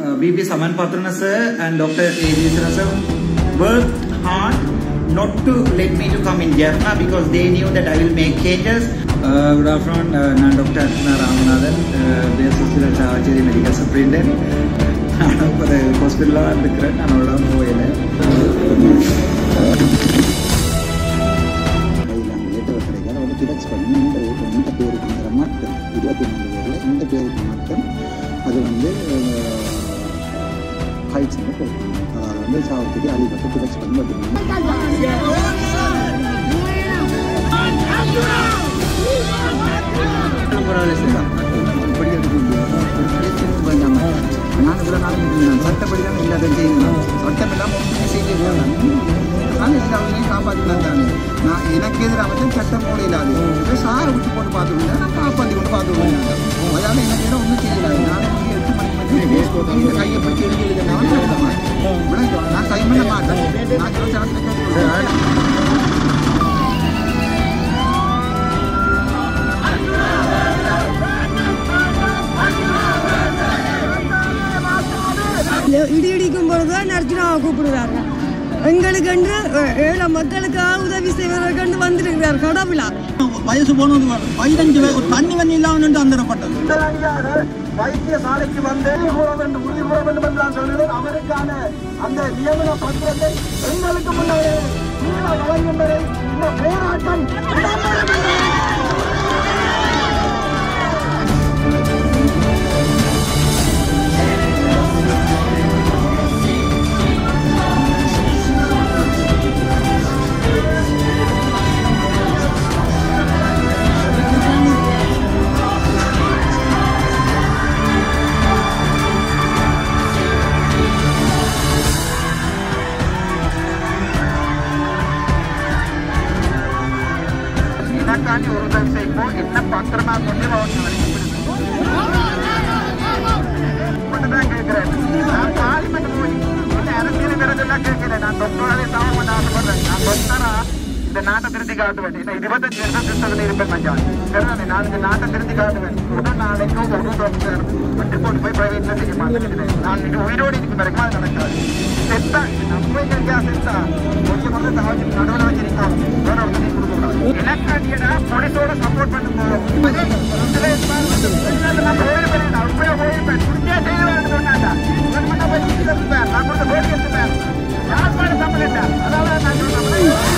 uh, BP Saman Patrana sir and Dr. Adrian sir worked hard not to let me to come in Jaffna because they knew that I will make changes. Uh, good afternoon, uh, நான் doctor Archana Ramanathan பேசுகிற Chavacheri medical சப்ரிண்டென்ட் நான் ஒரு ஹாஸ்பிட்டலில் தான் இருக்கிறேன் நான் அவ்வளோ போயில கையில் அந்த லெட்டர் கிடைக்காத வந்து ஃபிடெக்ஸ் பண்ணி இந்த rate இந்த பேருக்குங்கிற மட்டும் இருபத்தி நாலு பேரில் இந்த பேருக்கு மட்டும் அது வந்து ஹைட்ஸ் வந்து போகும் அதாவது வந்து சாவத்துக்கு அடிபட்டு ஃபிடெக்ஸ் பண்ணி வச்சுருக்காங்க நான் இவ்வளோ நாள் நான் சட்டப்படி தான் எல்லாத்தையும் செய்யணும் சட்டம் இல்லாமல் ஒன்றுமே செய்ய நான் எல்லா அவங்களையும் காப்பாற்றினான் தானே நான் எனக்கு எதிராக வந்து சட்டம் போட இல்லாது இப்போ சாரை விட்டு போட்டு பார்த்துருந்தேன் நான் காப்பாற்றி கொண்டு பார்த்துருவேன் அதனால எனக்கு எதிராக ஒன்றும் செய்யலாது நான் வந்து எட்டு மணிக்கு வந்து இந்த கையை பற்றி எழுதி எழுதினாலும் எழுத மாட்டேன் விளங்க நான் கை பண்ண மாட்டேன் நான் சொல்ல சாப்பிட்டு இடி இடிக்கும் பொழுதுதான் அர்ஜுனாவை கூப்பிடுறாங்க எங்களுக்கு என்று ஏழை மக்களுக்காக உதவி செய்வதற்கு வந்திருக்கிறார் கடவுளா வயசு போனது பதினஞ்சு வயசு தண்ணி வண்ணி இல்லாமல் நின்று அந்தரப்பட்டது வைத்தியசாலைக்கு வந்து கூற வேண்டும் உறுதி கூற வேண்டும் என்று நான் சொல்கிறேன் அவருக்கான அந்த நியமன பத்திரத்தை எங்களுக்கு முன்னாலே கீழே வழங்கும் வரை இந்த போராட்டம் இடம்பெறும் எனக்காண்டி ஒரு உதவி செய்வோம் என்ன பத்திரமா கொண்டு அவங்க மட்டும்தான் கேட்கிறேன் நான் பார்லிமெண்ட் போய் என்ன அரசியல் விரதெல்லாம் கேட்கிறேன் நான் டாக்டராலே சாக பண்ண ஆசைப்படுறேன் நான் டாக்டரா இந்த நாட்டை திருத்தி காட்டுவேன் இன்னும் இருபத்தஞ்சு வருஷம் சிஸ்டத்தில் இருப்பேன் மச்சான் சரிதானே நான் இந்த நாட்டை திருத்தி காட்டுவேன் உடல் நாளைக்கும் ஒரு டாக்டர் விட்டு போட்டு போய் பிரைவேட்ல செய்ய மாட்டேன் நான் இன்னைக்கு உயிரோடு இருக்கு வரைக்கும் அது நடக்காது செத்தா நம்ம எங்கேயா செத்தா கொஞ்சம் வந்து தகவல் நடுவில் வச்சிருக்கோம் வேற ஒருத்தரையும் கொடுக்க கூடாது எனக்காண்டியடா போலீஸோட சப்போர்ட் பண்ணும்போது நான் போயிருப்பேன் அப்படியே போயிருப்பேன் துணியா செய்ய வேண்டும் சொன்னாண்டா இவன் மட்டும் போய் வீட்டில் இருப்பேன் நான் கொடுத்த போட்டி எடுத்துப்பேன் யாழ்ப்பாடு சம்பளம் அதாவது நான் சொல்றேன்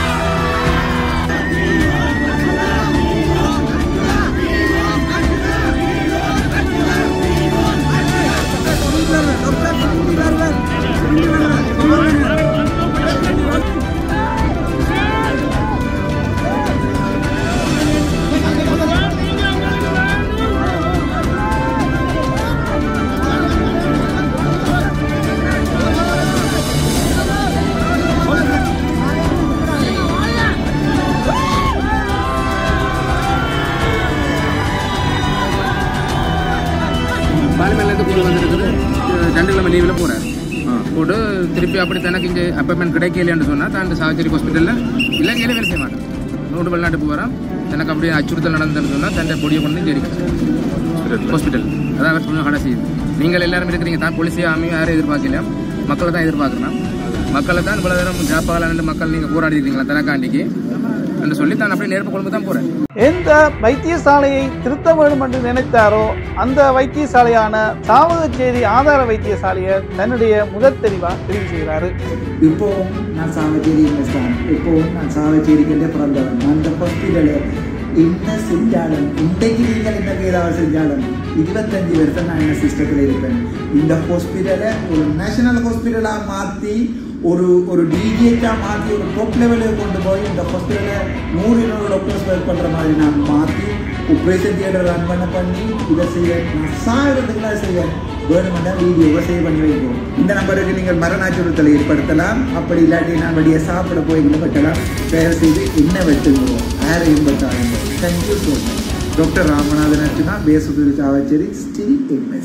பார்லிமெண்ட்லேருந்து கூட வந்திருக்குது சனிக்கிழமை லீவில் போகிறார் போட்டு திருப்பி அப்படி தனக்கு இங்கே அப்பாயின்மெண்ட் கிடைக்கலையான்னு சொன்னால் தான் இந்த சாவச்சேரி ஹாஸ்பிட்டலில் இலங்கையில் வேலை செய்ய மாட்டேன் நோட்டு வெளிநாட்டு போகிறான் எனக்கு அப்படியே அச்சுறுத்தல் நடந்ததுன்னு சொன்னால் தன்னை பொடியை கொண்டு இங்கே இருக்கிறேன் ஹாஸ்பிட்டல் அதான் அவர் சொன்ன கடை செய்யுது நீங்கள் எல்லாரும் இருக்கிறீங்க தான் போலீஸையும் ஆமையும் யாரும் எதிர்பார்க்கல மக்களை தான் எதிர்பார்க்குறேன் மக்களை தான் இவ்வளோ நேரம் ஜாப்பாகலான்னு மக்கள் நீங்கள் போராடி இருக்கீங்களா தனக்காண்டிக்கு என்று சொல்லி தான் அப்படியே நெருப்பு கொண்டு தான் போகிறேன் எந்த வைத்தியசாலையை திருத்த வேண்டும் என்று நினைத்தாரோ அந்த வைத்தியசாலையான சாவகச்சேரி ஆதார வைத்தியசாலையை தன்னுடைய முதல் தெளிவா தெரிவு செய்கிறாரு இப்போவும் நான் சாவச்சேரி இன்வெஸ்டான் இப்போவும் நான் சாவச்சேரிக்கிட்டே பிறந்தவன் நான் இந்த ஹாஸ்பிட்டலில் என்ன செஞ்சாலும் இன்றைக்கு நீங்கள் என்ன ஏதாவது செஞ்சாலும் இருபத்தஞ்சு வருஷம் நான் என்ன சிஸ்டத்தில் இருப்பேன் இந்த ஹாஸ்பிட்டலை ஒரு நேஷனல் ஹாஸ்பிட்டலாக மாற்றி ஒரு ஒரு டிஜிஹெச்சாக மாற்றி ஒரு டாப் லெவலுக்கு கொண்டு போய் இந்த ஹாஸ்பிட்டலை நூறு இருநூறு டாக்டர்ஸ் ஒர்க் பண்ணுற மாதிரி நான் மாற்றி ஆப்ரேஷன் தியேட்டர் ரன் பண்ண பண்ணி இதை செய்ய நான் சாகிறதுக்குலாம் செய்ய வேணுமெண்டா வீடியோவை சேவ் பண்ணி வைப்போம் இந்த நம்பருக்கு நீங்கள் மரண அச்சுறுத்தலை ஏற்படுத்தலாம் அப்படி இல்லாட்டி நான் வழியை சாப்பிட போய் வெட்டலாம் தயவு செய்து என்ன வெட்டுகிறோம் யாரையும் வெட்டாங்க thank you so much doctor Ramanathan Archuna பேசுகிற சாவச்சேரி ஸ்டில் எம்எஸ்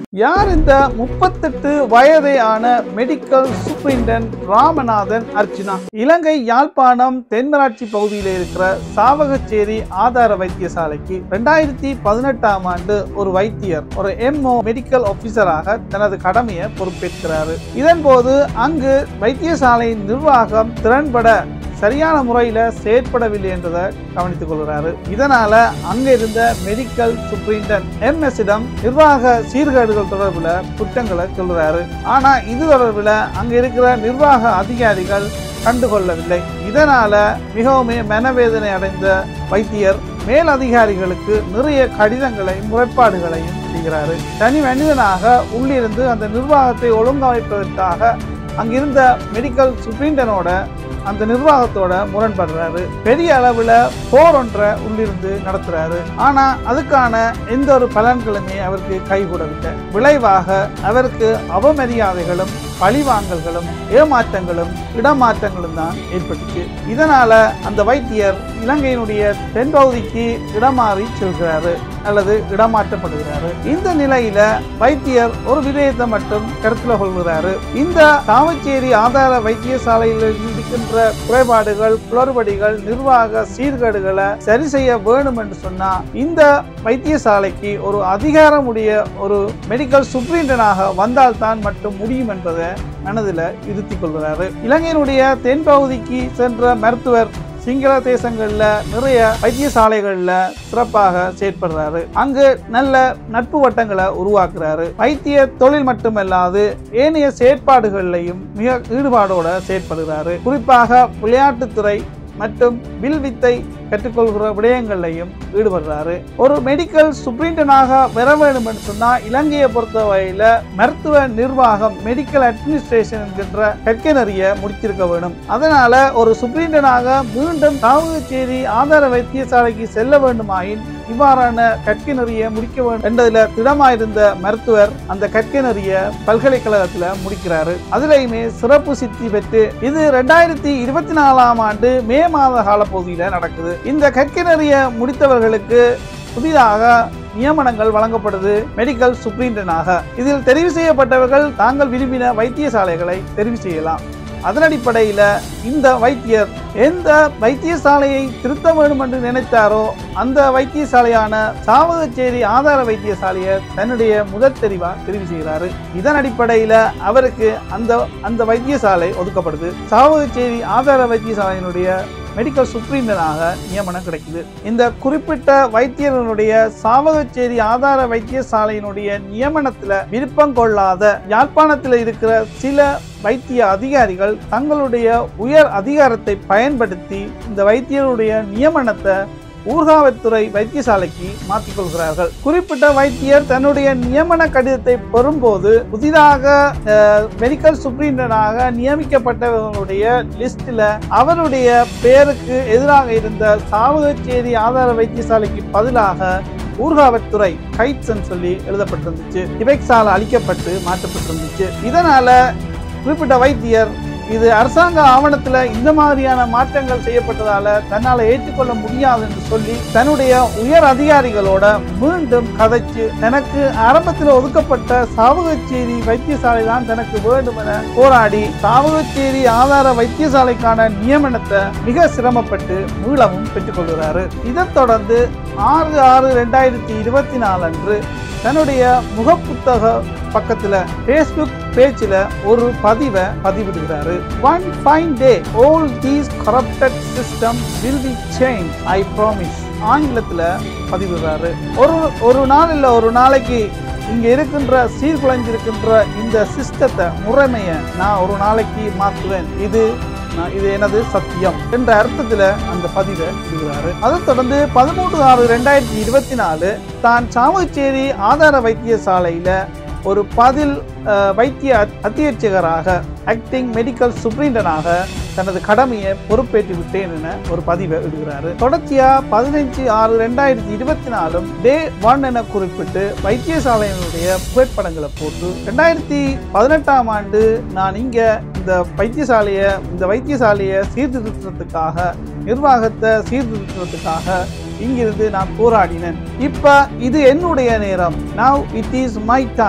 யார் இந்த முப்பத்தெட்டு வயதே ஆன மெடிக்கல் சூப்பரிண்டென்ட் ராமநாதன் அர்ச்சுனா இலங்கை யாழ்ப்பாணம் தென்மராட்சி பகுதியில் இருக்கிற சாவகச்சேரி ஆதார வைத்தியசாலைக்கு ரெண்டாயிரத்தி பதினெட்டாம் ஆண்டு ஒரு வைத்தியர் ஒரு எம்ஓ மெடிக்கல் ஆபீசராக தனது கடமையை பொறுப்பேற்கிறாரு இதன் போது அங்கு வைத்தியசாலையின் நிர்வாகம் திறன்பட சரியான முறையில செயற்படவில்லை என்றதை கவனித்துக் கொள்கிறாரு இதனால அங்க இருந்த மெடிக்கல் சூப்பரிண்டன் எம்எஸ்ஸிடம் நிர்வாக சீர்கேடுகள் தொடர்புல குற்றங்களை சொல்றாரு ஆனா இது தொடர்புல அங்க இருக்கிற நிர்வாக அதிகாரிகள் கண்டுகொள்ளவில்லை இதனால மிகவும் மனவேதனை அடைந்த வைத்தியர் மேல் அதிகாரிகளுக்கு நிறைய கடிதங்களையும் முறைப்பாடுகளையும் செய்கிறாரு தனி மனிதனாக உள்ளிருந்து அந்த நிர்வாகத்தை ஒழுங்கமைப்பதற்காக அங்கிருந்த மெடிக்கல் சூப்பரிண்டனோட அந்த நிர்வாகத்தோட முரண்படுறாரு பெரிய அளவுல போர் ஒன்றை உள்ளிருந்து நடத்துறாரு ஆனா அதுக்கான எந்த ஒரு பலன்களுமே அவருக்கு கைகூடவில்லை விளைவாக அவருக்கு அவமரியாதைகளும் பழிவாங்கல்களும் ஏமாற்றங்களும் இடமாற்றங்களும் தான் ஏற்பட்டுச்சு இதனால அந்த வைத்தியர் இலங்கையினுடைய தென்பகுதிக்கு இடமாறி செல்கிறாரு அல்லது இடமாற்றப்படுகிறாரு இந்த நிலையில வைத்தியர் ஒரு விடயத்தை மட்டும் கருத்துல கொள்கிறாரு இந்த காமச்சேரி ஆதார வைத்தியசாலையில் இருக்கின்ற குறைபாடுகள் குளறுபடிகள் நிர்வாக சீர்கேடுகளை சரி செய்ய வேணும் என்று சொன்னா இந்த வைத்தியசாலைக்கு ஒரு அதிகாரமுடைய ஒரு மெடிக்கல் சூப்பரிண்டனாக வந்தால்தான் மட்டும் முடியும் என்பதை மனதில் இருத்திக் கொள்கிறாரு இலங்கையினுடைய தென்பகுதிக்கு சென்ற மருத்துவர் சிங்கள தேசங்கள்ல நிறைய வைத்தியசாலைகள்ல சிறப்பாக செயற்படுறாரு அங்கு நல்ல நட்பு வட்டங்களை உருவாக்குறாரு வைத்திய தொழில் மட்டுமல்லாது ஏனைய செயற்பாடுகள்லையும் மிக ஈடுபாடோட செயற்படுகிறாரு குறிப்பாக விளையாட்டுத்துறை மற்றும் வில் வித்தை கற்றுக்கொள்கிற விடயங்களையும் ஈடுபடுறாரு ஒரு மெடிக்கல் சூப்பரிண்டனாக வர வேண்டும் என்று சொன்னா இலங்கையை பொறுத்தவரையில மருத்துவ நிர்வாகம் மெடிக்கல் அட்மினிஸ்ட்ரேஷன் என்கின்ற கற்கனறிய முடித்திருக்க வேண்டும் அதனால ஒரு சூப்பரிண்டனாக மீண்டும் தாவகச்சேரி ஆதார வைத்தியசாலைக்கு செல்ல வேண்டுமாயின் இவ்வாறான கற்கனறிய முடிக்க வேண்டும் என்றதுல திடமாயிருந்த மருத்துவர் அந்த கற்கனறிய பல்கலைக்கழகத்துல முடிக்கிறாரு அதுலயுமே சிறப்பு சித்தி பெற்று இது ரெண்டாயிரத்தி இருபத்தி நாலாம் ஆண்டு மே மாத காலப்பகுதியில நடக்குது இந்த கற்கனறிய முடித்தவர்களுக்கு புதிதாக நியமனங்கள் வழங்கப்படுது மெடிக்கல் சூப்பரிண்டனாக இதில் தெரிவு செய்யப்பட்டவர்கள் தாங்கள் விரும்பின வைத்தியசாலைகளை தெரிவு செய்யலாம் அதன் அடிப்படையில் இந்த வைத்தியர் எந்த வைத்தியசாலையை திருத்த வேண்டும் என்று நினைத்தாரோ அந்த வைத்தியசாலையான சாவகச்சேரி ஆதார வைத்தியசாலையை தன்னுடைய முதற் தெரிவா தெரிவு செய்கிறாரு இதன் அடிப்படையில் அவருக்கு அந்த அந்த வைத்தியசாலை ஒதுக்கப்படுது சாவகச்சேரி ஆதார வைத்தியசாலையினுடைய மெடிக்கல் சூப்பரிண்டனாக நியமனம் கிடைக்குது இந்த குறிப்பிட்ட வைத்தியர்களுடைய சாவகச்சேரி ஆதார வைத்தியசாலையினுடைய நியமனத்துல விருப்பம் கொள்ளாத யாழ்ப்பாணத்தில் இருக்கிற சில வைத்திய அதிகாரிகள் தங்களுடைய உயர் அதிகாரத்தை பயன்படுத்தி இந்த வைத்தியருடைய நியமனத்தை ஊர்காவல்துறை வைத்தியசாலைக்கு மாற்றிக் கொள்கிறார்கள் குறிப்பிட்ட வைத்தியர் தன்னுடைய நியமன கடிதத்தை பெறும்போது புதிதாக மெடிக்கல் சூப்பரிண்டனாக நியமிக்கப்பட்டவர்களுடைய லிஸ்ட்ல அவருடைய பெயருக்கு எதிராக இருந்த சாவகச்சேரி ஆதார வைத்தியசாலைக்கு பதிலாக ஊர்காவல்துறை கைட்ஸ் சொல்லி எழுதப்பட்டிருந்துச்சு இவைக்ஸால் அளிக்கப்பட்டு மாற்றப்பட்டிருந்துச்சு இதனால குறிப்பிட்ட வைத்தியர் இது அரசாங்க ஆவணத்துல இந்த மாதிரியான மாற்றங்கள் செய்யப்பட்டதால தன்னால ஏற்றுக்கொள்ள முடியாது என்று சொல்லி தன்னுடைய உயர் அதிகாரிகளோட மீண்டும் கதைச்சு தனக்கு ஆரம்பத்தில் ஒதுக்கப்பட்ட சாவகச்சேரி வைத்தியசாலை தான் தனக்கு வேண்டும் என போராடி சாவகச்சேரி ஆதார வைத்தியசாலைக்கான நியமனத்தை மிக சிரமப்பட்டு மீளவும் பெற்றுக்கொள்கிறாரு இதைத் தொடர்ந்து ஆறு ஆறு ரெண்டாயிரத்தி இருபத்தி நாலு அன்று தன்னுடைய முகப்புத்தக பக்கத்துல ஃபேஸ்புக் பேஜ்ல ஒரு பதிவை பதிவிடுகிறாரு one fine day all these corrupted system will be changed I promise ஆங்கிலத்துல பதிவிடுறாரு ஒரு ஒரு நாள் இல்ல ஒரு நாளைக்கு இங்க இருக்கின்ற சீர்குலைஞ்சிருக்கின்ற இந்த சிஸ்டத்தை முறைமையை நான் ஒரு நாளைக்கு மாற்றுவேன் இது நான் இது எனது சத்தியம் என்ற அர்த்தத்துல அந்த பதிவை இடுகிறாரு அதைத் தொடர்ந்து பதிமூன்று ஆறு ரெண்டாயிரத்தி இருபத்தி நாலு தான் சாவகச்சேரி ஆதார வைத்தியசாலையில ஒரு பதில் அஹ், வைத்திய அத்- அத்தியட்சகராக ஆக்டிங் மெடிக்கல் சூப்பரிண்டனாக தனது கடமையை பொறுப்பேற்று விட்டேன் என ஒரு பதிவை இடுகிறாரு தொடர்ச்சியா பதினைஞ்சு ஆறு ரெண்டாயிரத்தி இருபத்தி நாலும் டே ஒன் என குறிப்பிட்டு வைத்தியசாலையினுடைய புகைப்படங்களை போட்டு ரெண்டாயிரத்தி பதினெட்டாம் ஆண்டு நான் இங்க இந்த வைத்தியசாலையை இந்த வைத்தியசாலையை சீர்திருத்தத்துக்காக நிர்வாகத்தை சீர்திருத்தத்துக்காக இங்கிருந்து நான் போராடினேன் இப்ப இது என்னுடைய நேரம் now it is my time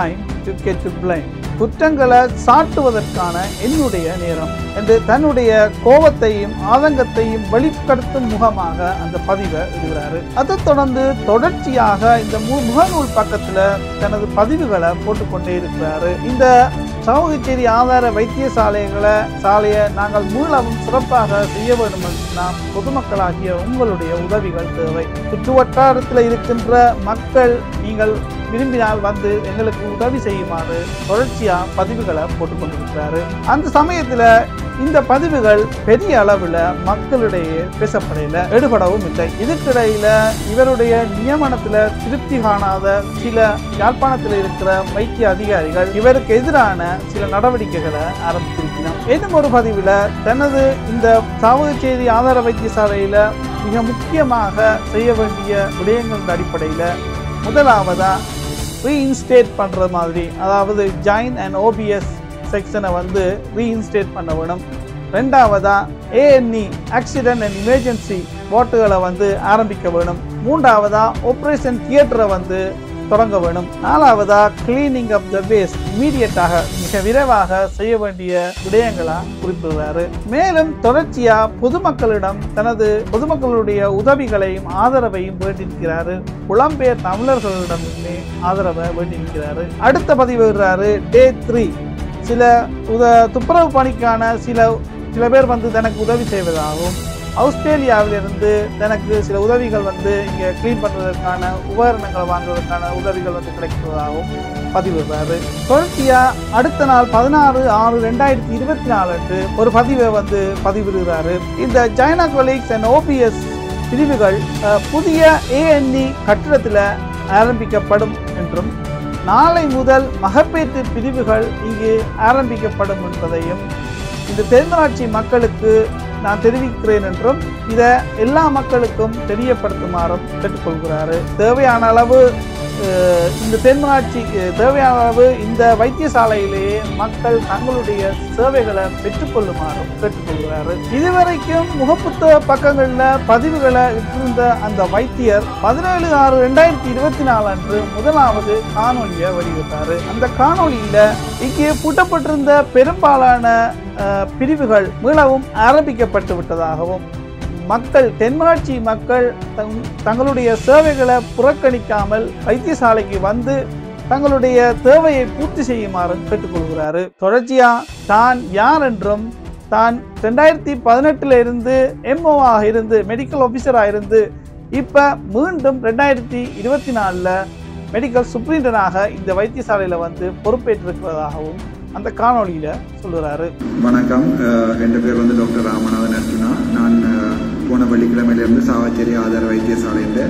to get to blame குற்றங்களை சாட்டுவதற்கான என்னுடைய நேரம் என்று தன்னுடைய கோபத்தையும் ஆதங்கத்தையும் வெளிப்படுத்தும் முகமாக அந்த பதிவை இடுகிறாரு அதைத் தொடர்ந்து தொடர்ச்சியாக இந்த மு- முகநூல் பக்கத்துல தனது பதிவுகளை போட்டுக்கொண்டே இருக்கிறாரு இந்த சமூகச்சேரி ஆதார வைத்தியசாலைகளை சாலையை நாங்கள் மீளவும் சிறப்பாக செய்ய வேண்டும் என்று நாம் பொதுமக்களாகிய உங்களுடைய உதவிகள் தேவை சுற்று வட்டாரத்தில் இருக்கின்ற மக்கள் நீங்கள் விரும்பினால் வந்து எங்களுக்கு உதவி செய்யுமாறு தொடர்ச்சியா பதிவுகளை போட்டுக்கொண்டிருக்கிறாரு அந்த சமயத்துல இந்த பதிவுகள் பெரிய அளவுல மக்களிடையே பேசப்படையில எடுபடவும் இல்லை இதுக்கிடையில இவருடைய நியமனத்துல திருப்தி காணாத சில யாழ்ப்பாணத்தில் இருக்கிற வைத்திய அதிகாரிகள் இவருக்கு எதிரான சில நடவடிக்கைகளை ஆரம்பித்திருக்கிறார் இன்னும் ஒரு பதிவுல தனது இந்த சாவகச்சேரி ஆதார வைத்தியசாலையில மிக முக்கியமாக செய்ய வேண்டிய விடயங்களின் அடிப்படையில முதலாவதா ரீஇன்ஸ்டேட் பண்ற மாதிரி அதாவது ஜாயின் அண்ட் ஓபிஎஸ் செக்ஷனை வந்து ரீஇன்ஸ்டேட் பண்ண வேணும் ரெண்டாவதா ஏஎன்இ ஆக்சிடென்ட் அண்ட் எமர்ஜென்சி போட்டுகளை வந்து ஆரம்பிக்க வேணும் மூன்றாவதா ஆப்ரேஷன் தியேட்டரை வந்து தொடங்க வேணும் நாலாவதா கிளீனிங் அப் த வேஸ்ட் இமீடியட்டாக மிக விரைவாக செய்ய வேண்டிய விடயங்களா குறிப்பிடுறாரு மேலும் தொடர்ச்சியா பொதுமக்களிடம் தனது பொதுமக்களுடைய உதவிகளையும் ஆதரவையும் வேண்டியிருக்கிறாரு புலம்பெயர் தமிழர்களிடமே ஆதரவை வேண்டியிருக்கிறாரு அடுத்த பதிவு விடுறாரு டே த்ரீ சில உத துப்புரவு பணிக்கான சில சில பேர் வந்து தனக்கு உதவி செய்வதாகவும் ஆஸ்திரேலியாவிலிருந்து தனக்கு சில உதவிகள் வந்து இங்கே க்ளீன் பண்ணுவதற்கான உபகரணங்களை வாங்குவதற்கான உதவிகள் வந்து கிடைக்கிறதாகவும் பதிவிடுறாரு தொடர்ச்சியா அடுத்த நாள் பதினாறு ஆறு ரெண்டாயிரத்தி இருபத்தி நாலு அன்று ஒரு பதிவை வந்து பதிவிடுகிறாரு இந்த சைனா கொலீக்ஸ் அண்ட் ஓபிஎஸ் பிரிவுகள் அஹ், புதிய ஏஎன்இ கட்டிடத்தில் ஆரம்பிக்கப்படும் என்றும் நாளை முதல் மகப்பேற்று பிரிவுகள் இங்கு ஆரம்பிக்கப்படும் என்பதையும் இந்த தென்மராட்சி மக்களுக்கு நான் தெரிவிக்கிறேன் என்றும் இதை எல்லா மக்களுக்கும் தெரியப்படுத்துமாறும் கேட்டுக்கொள்கிறாரு தேவையான அளவு அஹ், இந்த தென்மராட்சி அஹ், தேவையான அளவு இந்த வைத்தியசாலையிலேயே மக்கள் தங்களுடைய சேவைகளை பெற்றுக்கொள்ளுமாறும் கேட்டுக்கொள்கிறாரு இதுவரைக்கும் முகப்புத்தக பக்கங்கள்ல பதிவுகளை இட்டிருந்த அந்த வைத்தியர் பதினேழு ஆறு ரெண்டாயிரத்தி இருபத்தி நாலு அன்று முதலாவது காணொலியை வெளியிட்டாரு அந்த காணொலியில இங்கே பூட்டப்பட்டிருந்த பெரும்பாலான அஹ், பிரிவுகள் மீளவும் ஆரம்பிக்கப்பட்டு விட்டதாகவும் மக்கள் தென்மராட்சி மக்கள் தங்- தங்களுடைய சேவைகளை புறக்கணிக்காமல் வைத்தியசாலைக்கு வந்து தங்களுடைய தேவையை பூர்த்தி செய்யுமாறு கேட்டுக்கொள்கிறாரு தொடர்ச்சியா தான் யார் என்றும் தான் ரெண்டாயிரத்தி பதினெட்டுல இருந்து எம்ஓவாக இருந்து மெடிக்கல் ஆஃபீஸராக இருந்து இப்ப மீண்டும் ரெண்டாயிரத்தி இருபத்தி நாலுல மெடிக்கல் சூப்பரிண்டனாக இந்த வைத்தியசாலையில வந்து பொறுப்பேற்றிருக்கிறதாகவும் அந்த காணொளியில சொல்லுறாரு வணக்கம் அஹ், என் பேர் வந்து டாக்டர் ராமநாதன் அர்ஜுனா நான் அஹ், போன வெள்ளிக்கிழமையிலிருந்து சாவச்சேரி ஆதார வைத்தியசாலையில்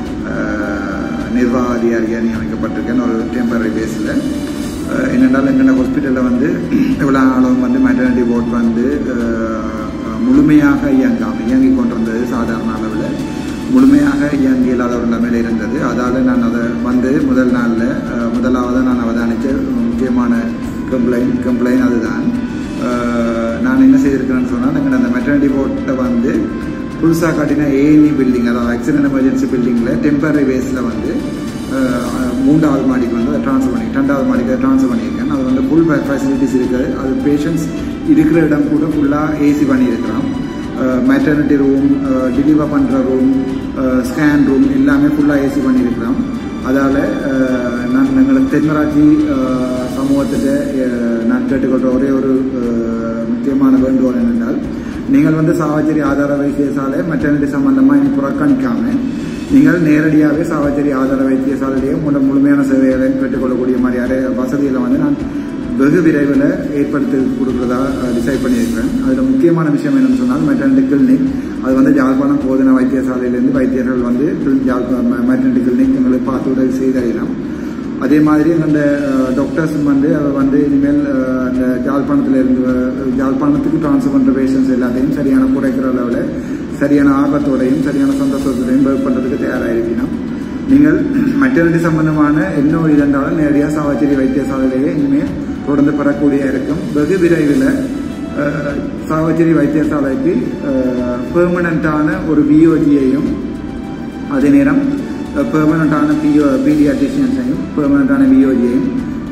நிர்வாக அதிகாரியாக நியமிக்கப்பட்டிருக்கேன் ஒரு டெம்பரரி பேஸில் என்னென்றால் எங்கள் ஹாஸ்பிட்டலில் வந்து இவ்வளோ நாளும் வந்து மெட்டர்னிட்டி போர்ட் வந்து அஹ், முழுமையாக இயங்காமல் இயங்கி கொண்டிருந்தது சாதாரண அளவில் முழுமையாக இயங்கி இல்லாத ஒரு நிலைமையில் இருந்தது அதால் நான் அதை வந்து முதல் நாளில் முதலாவது நான் அவதானித்த முக்கியமான கம்ப்ளைண்ட் கம்ப்ளைண்ட் அதுதான் அஹ், நான் என்ன செய்திருக்கிறேன்னு சொன்னால் நாங்கள் அந்த மெட்டர்னிட்டி போர்ட்டை வந்து புதுசாக கட்டின ஏஎன்இ பில்டிங் அதாவது ஆக்சிடென்ட் எமர்ஜென்சி பில்டிங்கில் டெம்பரரி பேஸில் வந்து அஹ், மூன்றாவது மாடிக்கு வந்து அதை ட்ரான்ஸ்ஃபர் பண்ணி ரெண்டாவது மாடிக்கு அதை ட்ரான்ஸ்ஃபர் பண்ணியிருக்கேன் அது வந்து ஃபுல் ஃபெசிலிட்டிஸ் இருக்குது அது பேஷண்ட்ஸ் இருக்கிற இடம் கூட ஃபுல்லாக ஏசி பண்ணியிருக்கிறோம் மெட்டர்னிட்டி ரூம் டெலிவர் பண்ணுற ரூம் ஸ்கேன் ரூம் எல்லாமே ஃபுல்லாக ஏசி பண்ணியிருக்கிறோம் அதால் நான் எங்களுக்கு தென்மராட்சி அஹ், சமூகத்துக்கு அஹ், நான் கேட்டுக்கொள்கிற ஒரே ஒரு அஹ், முக்கியமான வேண்டுகோள் என்னென்றால் நீங்கள் வந்து சாவச்சேரி ஆதார வைத்தியசாலை மெட்டர்னிட்டி சம்பந்தமாக இனி புறக்கணிக்காமல் நீங்கள் நேரடியாகவே சாவச்சேரி ஆதார வைத்தியசாலையிலேயே முழு முழுமையான சேவைகளை பெற்றுக்கொள்ளக்கூடிய மாதிரியான வசதிகளை வந்து நான் வெகு விரைவில் ஏற்படுத்தி கொடுக்குறதா டிசைட் பண்ணியிருக்கிறேன் அதில் முக்கியமான விஷயம் என்னன்னு சொன்னால் மெட்டர்னிட்டி கிளினிக் அது வந்து யாழ்ப்பாணம் போதனா வைத்தியசாலையிலேருந்து வைத்தியர்கள் வந்து யாழ்ப்பாணம் மெட்டர்னிட்டி கிளினிக் எங்களுக்கு பார்த்து உதவி செய்தறியலாம் அதே மாதிரி அந்த டாக்டர்ஸ் வந்து அவர் வந்து இனிமேல் அஹ், அந்த யாழ்ப்பாணத்தில் இருந்து அஹ், யாழ்ப்பாணத்துக்கு ட்ரான்ஸ்ஃபர் பண்ணுற பேஷண்ட்ஸ் எல்லாத்தையும் சரியான குறைக்கிற அளவில் சரியான ஆர்வத்தோடையும் சரியான சந்தோஷத்தோடையும் ஒர்க் பண்ணுறதுக்கு தயாராக இருக்கணும் நீங்கள் மெட்டர்னிட்டி சம்பந்தமான என்ன ஒரு இருந்தாலும் நேரடியாக சாவச்சேரி வைத்தியசாலையிலேயே இனிமேல் தொடர்ந்து பெறக்கூடிய இருக்கும் வெகு விரைவில் அஹ், சாவச்சேரி வைத்தியசாலைக்கு பெர்மனண்ட்டான ஒரு விஓஜியையும் அதே நேரம் பெர்மனண்ட்டான பிஓ பீடியாட்ரிஷியன்ஸையும் பெர்மனண்ட்டான விஓஜியையும்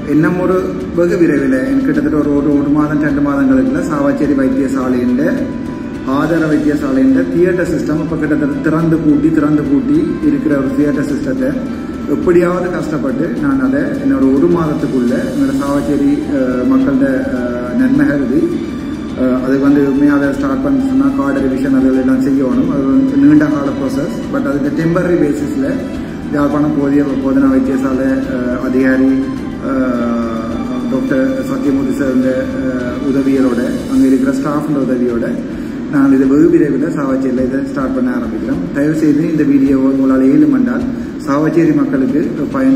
இன்னும் ஒரு வெகு விரைவில் கிட்டத்தட்ட ஒரு ஒரு ஒரு மாதம் ரெண்டு மாதங்களுக்குள்ள சாவாச்சேரி வைத்தியசாலையின் ஆதார வைத்தியசாலையின் தியேட்டர் சிஸ்டம் இப்போ கிட்டத்தட்ட திறந்து பூட்டி திறந்து பூட்டி இருக்கிற ஒரு தியேட்டர் சிஸ்டத்தை எப்படியாவது கஷ்டப்பட்டு நான் அதை என்னோட ஒரு மாதத்துக்குள்ள என்னோட சாவாச்சேரி அஹ், மக்களோட அஹ், நன்மை கருதி அஹ், அதுக்கு வந்து உண்மையாக ஸ்டார்ட் பண்ண சொன்னால் கார்டு ரிவிஷன் அதுகள் எல்லாம் செய்யணும் அது வந்து நீண்ட கால ப்ராசஸ் பட் அதுக்கு டெம்பரரி பேசிஸில் யாழ்ப்பாணம் போதிய போதனா வைத்தியசாலை அஹ், அதிகாரி அஹ், டாக்டர் சத்யமூர்த்தி சார்ந்த உதவியலோட அங்கே இருக்கிற ஸ்டாஃப்ன்ற உதவியோட நாங்கள் இதை வெகு விரைவில் சாவச்சேரியில் இதை ஸ்டார்ட் பண்ண ஆரம்பிக்கிறோம் தயவு செய்து இந்த வீடியோவை உங்களால் ஏழு மண்டால் சாவச்சேரி மக்களுக்கு பயன்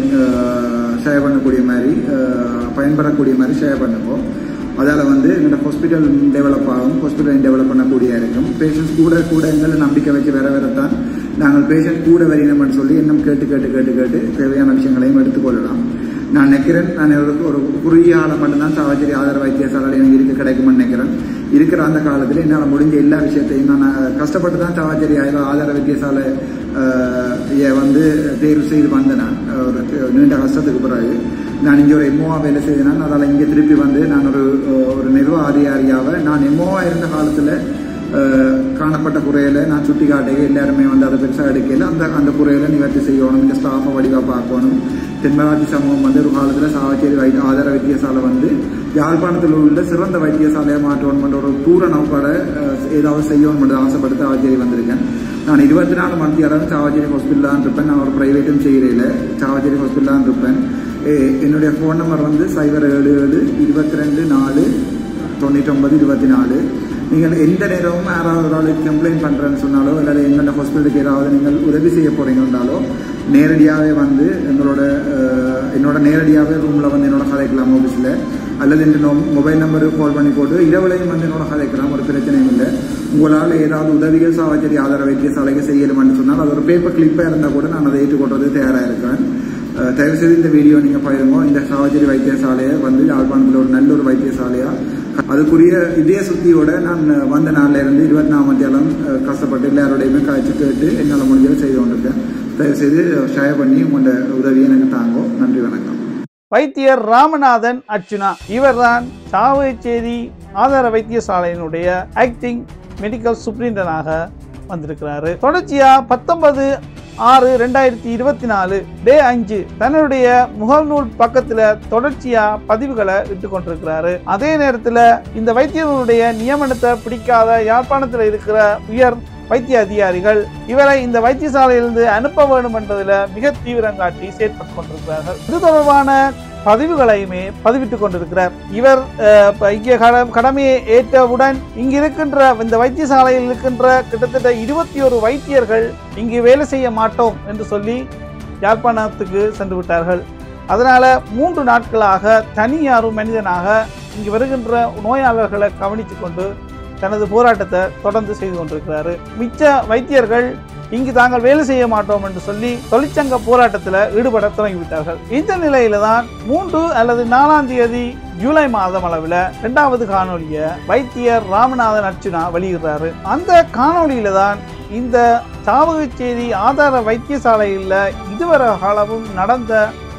ஷேர் பண்ணக்கூடிய மாதிரி அஹ், பயன்படக்கூடிய மாதிரி ஷேர் பண்ணுவோம் அதால் வந்து எங்களோட ஹாஸ்பிட்டல் டெவலப் ஆகும் ஹாஸ்பிட்டல் டெவலப் பண்ணக்கூடிய இருக்கும் பேஷண்ட்ஸ் கூட கூட எங்களை நம்பிக்கை வச்சு வேற வேற தான் நாங்கள் பேஷண்ட் கூட வரையணும்னு சொல்லி இன்னும் கேட்டு கேட்டு கேட்டு கேட்டு தேவையான விஷயங்களையும் எடுத்துக்கொள்ளலாம் நான் நினைக்கிறேன் நான் ஒரு ஒரு குறுகிய காலம் மட்டும்தான் சாவச்சேரி ஆதார வைத்தியசாலையில் எனக்கு இருக்க கிடைக்கும்னு நினைக்கிறேன் இருக்கிற அந்த காலத்தில் என்னால் முடிஞ்ச எல்லா விஷயத்தையும் நான் கஷ்டப்பட்டு தான் சாவச்சேரி ஆயுத- ஆதார வைத்தியசாலை அஹ், இய வந்து தேர்வு செய்து வந்தேன் நான் ஒரு நீண்ட கஷ்டத்துக்கு பிறகு நான் இங்கே ஒரு எம்ஓவா வேலை செய்தேன் அதால் இங்கே திருப்பி வந்து நான் ஒரு ஒரு நிர்வாக அதிகாரியாக நான் எம்ஓவா இருந்த காலத்தில் அஹ், காணப்பட்ட குறையில நான் சுட்டி காட்டுக எல்லாருமே வந்து அதை பெருசாக எடுக்கல அந்த அந்த குறையில நிவர்த்தி செய்யணும் இந்த ஸ்டாஃபை வடிவாக பார்க்கணும் தென்மராட்சி சமூகம் வந்து ஒரு காலத்தில் சாவச்சேரி வை ஆதார வைத்தியசாலை வந்து யாழ்ப்பாணத்தில் உள்ள சிறந்த வைத்தியசாலையை மாற்றணும் ஒரு தூர நோக்கோட அஹ், ஏதாவது செய்யணும் ஆசைப்பட்டு சாவச்சேரி வந்திருக்கேன் நான் இருபத்தி நாலு மணி நேரம் சாவச்சேரி ஹாஸ்பிட்டல் தான் இருப்பேன் நான் ஒரு ப்ரைவேட்டும் செய்கிறேன் சாவச்சேரி ஹாஸ்பிட்டல் தான் இருப்பேன் ஏ- என்னுடைய ஃபோன் நம்பர் வந்து சைபர் ஏழு ஏழு இருபத்தி ரெண்டு நாலு தொண்ணூற்றொம்பது இருபத்தி நாலு நீங்கள் எந்த நேரமும் யாராவது ஒரு ஆளுக்கு கம்ப்ளைண்ட் பண்ணுறேன்னு சொன்னாலோ இல்லை எந்தெந்த ஹாஸ்பிட்டலுக்கு ஏதாவது நீங்கள் உதவி செய்ய போகிறீங்கன்னாலோ நேரடியாகவே வந்து எங்களோட அஹ், என்னோட நேரடியாகவே ரூமில் வந்து என்னோட கதைக்கலாம் ஆஃபீஸில் அல்லது இந்த மொபைல் நம்பரு கால் பண்ணி போட்டு இரவுலையும் வந்து என்னோட கதைக்கலாம் ஒரு பிரச்சனையும் இல்லை உங்களால் ஏதாவது உதவிகள் சாவச்சேரி ஆதார வைத்தியசாலைக்கு செய்யணும்னு சொன்னால் அது ஒரு பேப்பர் கிளிப்பாக இருந்தால் கூட நான் அதை ஏற்றுக்கொள்றது தயாராக இருக்கிறேன் அஹ் தயவு செய்து இந்த வீடியோ நீங்கள் பயிருங்க இந்த சாவச்சேரி வைத்தியசாலையை வந்து யாழ்ப்பாணத்தில் ஒரு நல்ல ஒரு வைத்தியசாலையாக அதுக்குரிய இதய சுத்தியோட நான் வந்த நாள்ல இருந்து இருபத்தி நாலு மத்தியாலம் அஹ், கஷ்டப்பட்டு எல்லாரோடையுமே காய்ச்சி கேட்டு என்னால் முடிஞ்சதை செய்து கொண்டிருக்கேன் தயவு செய்து ஷேர் பண்ணி உங்களோட உதவியை எனக்கு தாங்கோ நன்றி வணக்கம் வைத்தியர் ராமநாதன் அர்ச்சுனா இவர்தான் சாவகச்சேரி ஆதார வைத்தியசாலையினுடைய ஆக்டிங் மெடிக்கல் சூப்பரிண்டனாக வந்திருக்கிறாரு தொடர்ச்சியா பத்தொன்பது ஆறு ரெண்டாயிரத்தி இருபத்தி நாலு டே அஞ்சு தன்னுடைய முகநூல் பக்கத்துல தொடர்ச்சியா பதிவுகளை இட்டு கொண்டிருக்கிறாரு அதே நேரத்துல இந்த வைத்தியர்களுடைய நியமனத்தை பிடிக்காத யாழ்ப்பாணத்தில் இருக்கிற உயர் வைத்திய அதிகாரிகள் இவரை இந்த வைத்தியசாலையிலிருந்து அனுப்ப வேண்டும் என்பதில் மிக தீவிரம் காட்டி செயற்பட்டுக் கொண்டிருக்கிறார்கள் இது தொடர்பான பதிவுகளையுமே பதிவிட்டுக் கொண்டிருக்கிறார் இவர் அஹ், இப்ப இங்கே கட- கடமையை ஏற்றவுடன் இங்கு இருக்கின்ற இந்த வைத்தியசாலையில் இருக்கின்ற கிட்டத்தட்ட இருபத்தி ஒரு வைத்தியர்கள் இங்கு வேலை செய்ய மாட்டோம் என்று சொல்லி யாழ்ப்பாணத்துக்கு சென்று விட்டார்கள் அதனால மூன்று நாட்களாக தனியார் மனிதனாக இங்கு வருகின்ற நோயாளர்களை கவனித்துக் கொண்டு தனது போராட்டத்தை தொடர்ந்து செய்து கொண்டிருக்கிறாரு மிச்ச வைத்தியர்கள் இங்கு தாங்கள் வேலை செய்ய மாட்டோம் என்று சொல்லி தொழிற்சங்க போராட்டத்தில் ஈடுபட தொடங்கிவிட்டார்கள் இந்த நிலையில தான் மூன்று அல்லது நாலாம் தேதி ஜூலை மாதம் அளவில் இரண்டாவது காணொளியை வைத்தியர் ராமநாதன் அர்ச்சுனா வெளியிடுறாரு அந்த காணொளியில தான் இந்த சாவகச்சேரி ஆதார வைத்தியசாலையில் இதுவரை காலமும் நடந்த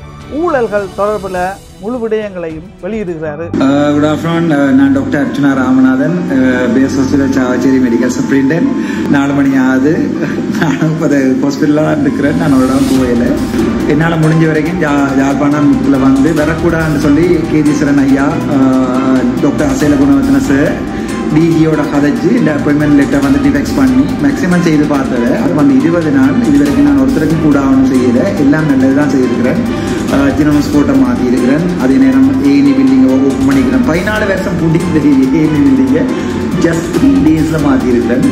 ஊழல்கள் தொடர்புல முழு விடயங்களையும் வெளியிடுகிறாரு குட் ஆஃப்டர்நூன் நான் doctor Archuna Ramanathan base hospital Chavacheri medical superintendent நாலு மணி ஆகுது நான் இப்போ ஹாஸ்பிட்டலில் தான் இருக்கிறேன் நான் ஒரு இடம் போகல என்னால் முடிஞ்ச வரைக்கும் ஜா யாழ்ப்பாணத்தில் வந்து வரக்கூடாதுன்னு சொல்லி கேதீஸ்வரன் ஐயா டாக்டர் அசேல குணவர்த்தன சார் டிஜியோட கதைச்சு இந்த அப்பாயின்மெண்ட் லெட்டர் வந்து டிஃபெக்ஸ் பண்ணி மேக்ஸிமம் செய்து பார்த்தது அது வந்து இருபது நாள் இது வரைக்கும் நான் ஒருத்தருக்கும் கூட ஆகணும் செய்யல எல்லாம் நல்லது தான் செய்திருக்கிறேன் ஜினோமஸ் கோட்டை மாற்றி இருக்கிறேன் அதே நேரம் ஏனி பில்டிங்கை ஓப்பன் பண்ணிக்கிறேன் பதினாலு வருஷம் பிடிக்கிறது ஏனி பில்டிங்கை ஜஸ்ட் த்ரீ டேஸில் மாற்றிருக்கிறேன்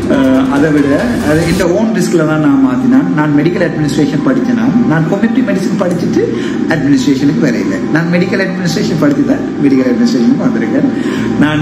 அதை விட அது இந்த ஓன் ரிஸ்கில் தான் நான் மாற்றினேன் நான் மெடிக்கல் அட்மினிஸ்ட்ரேஷன் படித்தேன் நான் கம்யூனிட்டி மெடிசன் படிச்சுட்டு அட்மினிஸ்ட்ரேஷனுக்கு வரையில நான் மெடிக்கல் அட்மினிஸ்ட்ரேஷன் படித்து தான் மெடிக்கல் அட்மினிஸ்ட்ரேஷனுக்கு வந்திருக்கேன் நான்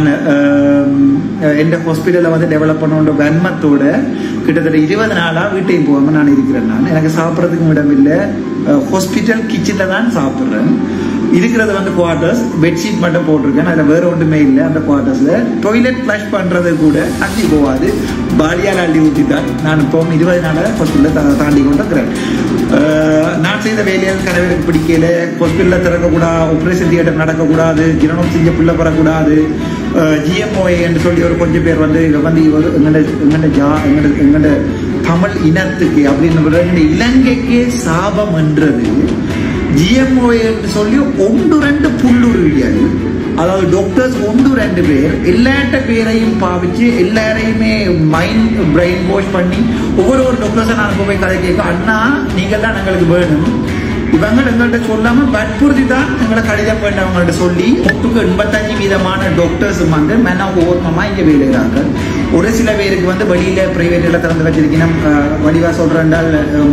எந்த ஹாஸ்பிட்டலில் வந்து டெவலப் பண்ணோன்ற வன்மத்தோட கிட்டத்தட்ட இருபது நாளாக வீட்டையும் போகாமல் நான் இருக்கிறேன் நான் எனக்கு சாப்பிட்றதுக்கும் இடம் இல்லை ஹாஸ்பிட்டல் கிச்சனில் தான் சாப்பிட்றேன் இருக்கிறது வந்து குவார்ட்டர்ஸ் பெட்ஷீட் மட்டும் போட்டிருக்கேன் அதில் வேற ஒன்றுமே இல்லை அந்த குவார்ட்டர்ஸில் டொய்லெட் ஃப்ளஷ் பண்ணுறது கூட தண்ணி போகாது பாலியால் அள்ளி ஊற்றி தான் நான் இப்போ இருபது நாளாக ஹாஸ்பிட்டலில் தாண்டி கொண்டு இருக்கிறேன் அஹ், நான் செய்த வேலைகள் கணவருக்கு பிடிக்கல ஹாஸ்பிட்டலில் திறக்கக்கூடாது ஆப்ரேஷன் தியேட்டர் நடக்கக்கூடாது ஜனனம் செஞ்ச பிள்ளை பெறக்கூடாது ஜிஎம்ஓஏ என்று சொல்லி ஒரு கொஞ்சம் பேர் வந்து இங்க வந்து இவர் எங்கட எங்கட ஜா எங்கட எங்கட தமிழ் இனத்துக்கு அப்படின்னு இந்த இலங்கைக்கே சாபம் என்றது ஜிஎம்ஓ என்று சொல்லி ஒன்று ரெண்டு புல்லுருவியல் அதாவது டாக்டர்ஸ் ஒன்று ரெண்டு பேர் எல்லாட்ட பேரையும் பாவிச்சு எல்லாரையுமே மைண்ட் பிரெயின் வாஷ் பண்ணி ஒவ்வொரு ஒரு டாக்டர்ஸை நான் போய் கதை கேட்க அண்ணா நீங்கள் தான் எங்களுக்கு வேணும் இவங்க எங்கள்கிட்ட சொல்லாம வற்புறுத்தி தான் எங்களை கடிதம் பண்ணவங்கள்ட்ட சொல்லி நூற்றுக்கு எண்பத்தஞ்சு வீதமான டாக்டர்ஸ் வந்து மென ஓர்மமா இங்க வேலைகிறாங்க ஒரு சில பேருக்கு வந்து வெளியில பிரைவேட்ல திறந்து வச்சிருக்கணும் அஹ், வடிவா சொல்றேன்டால்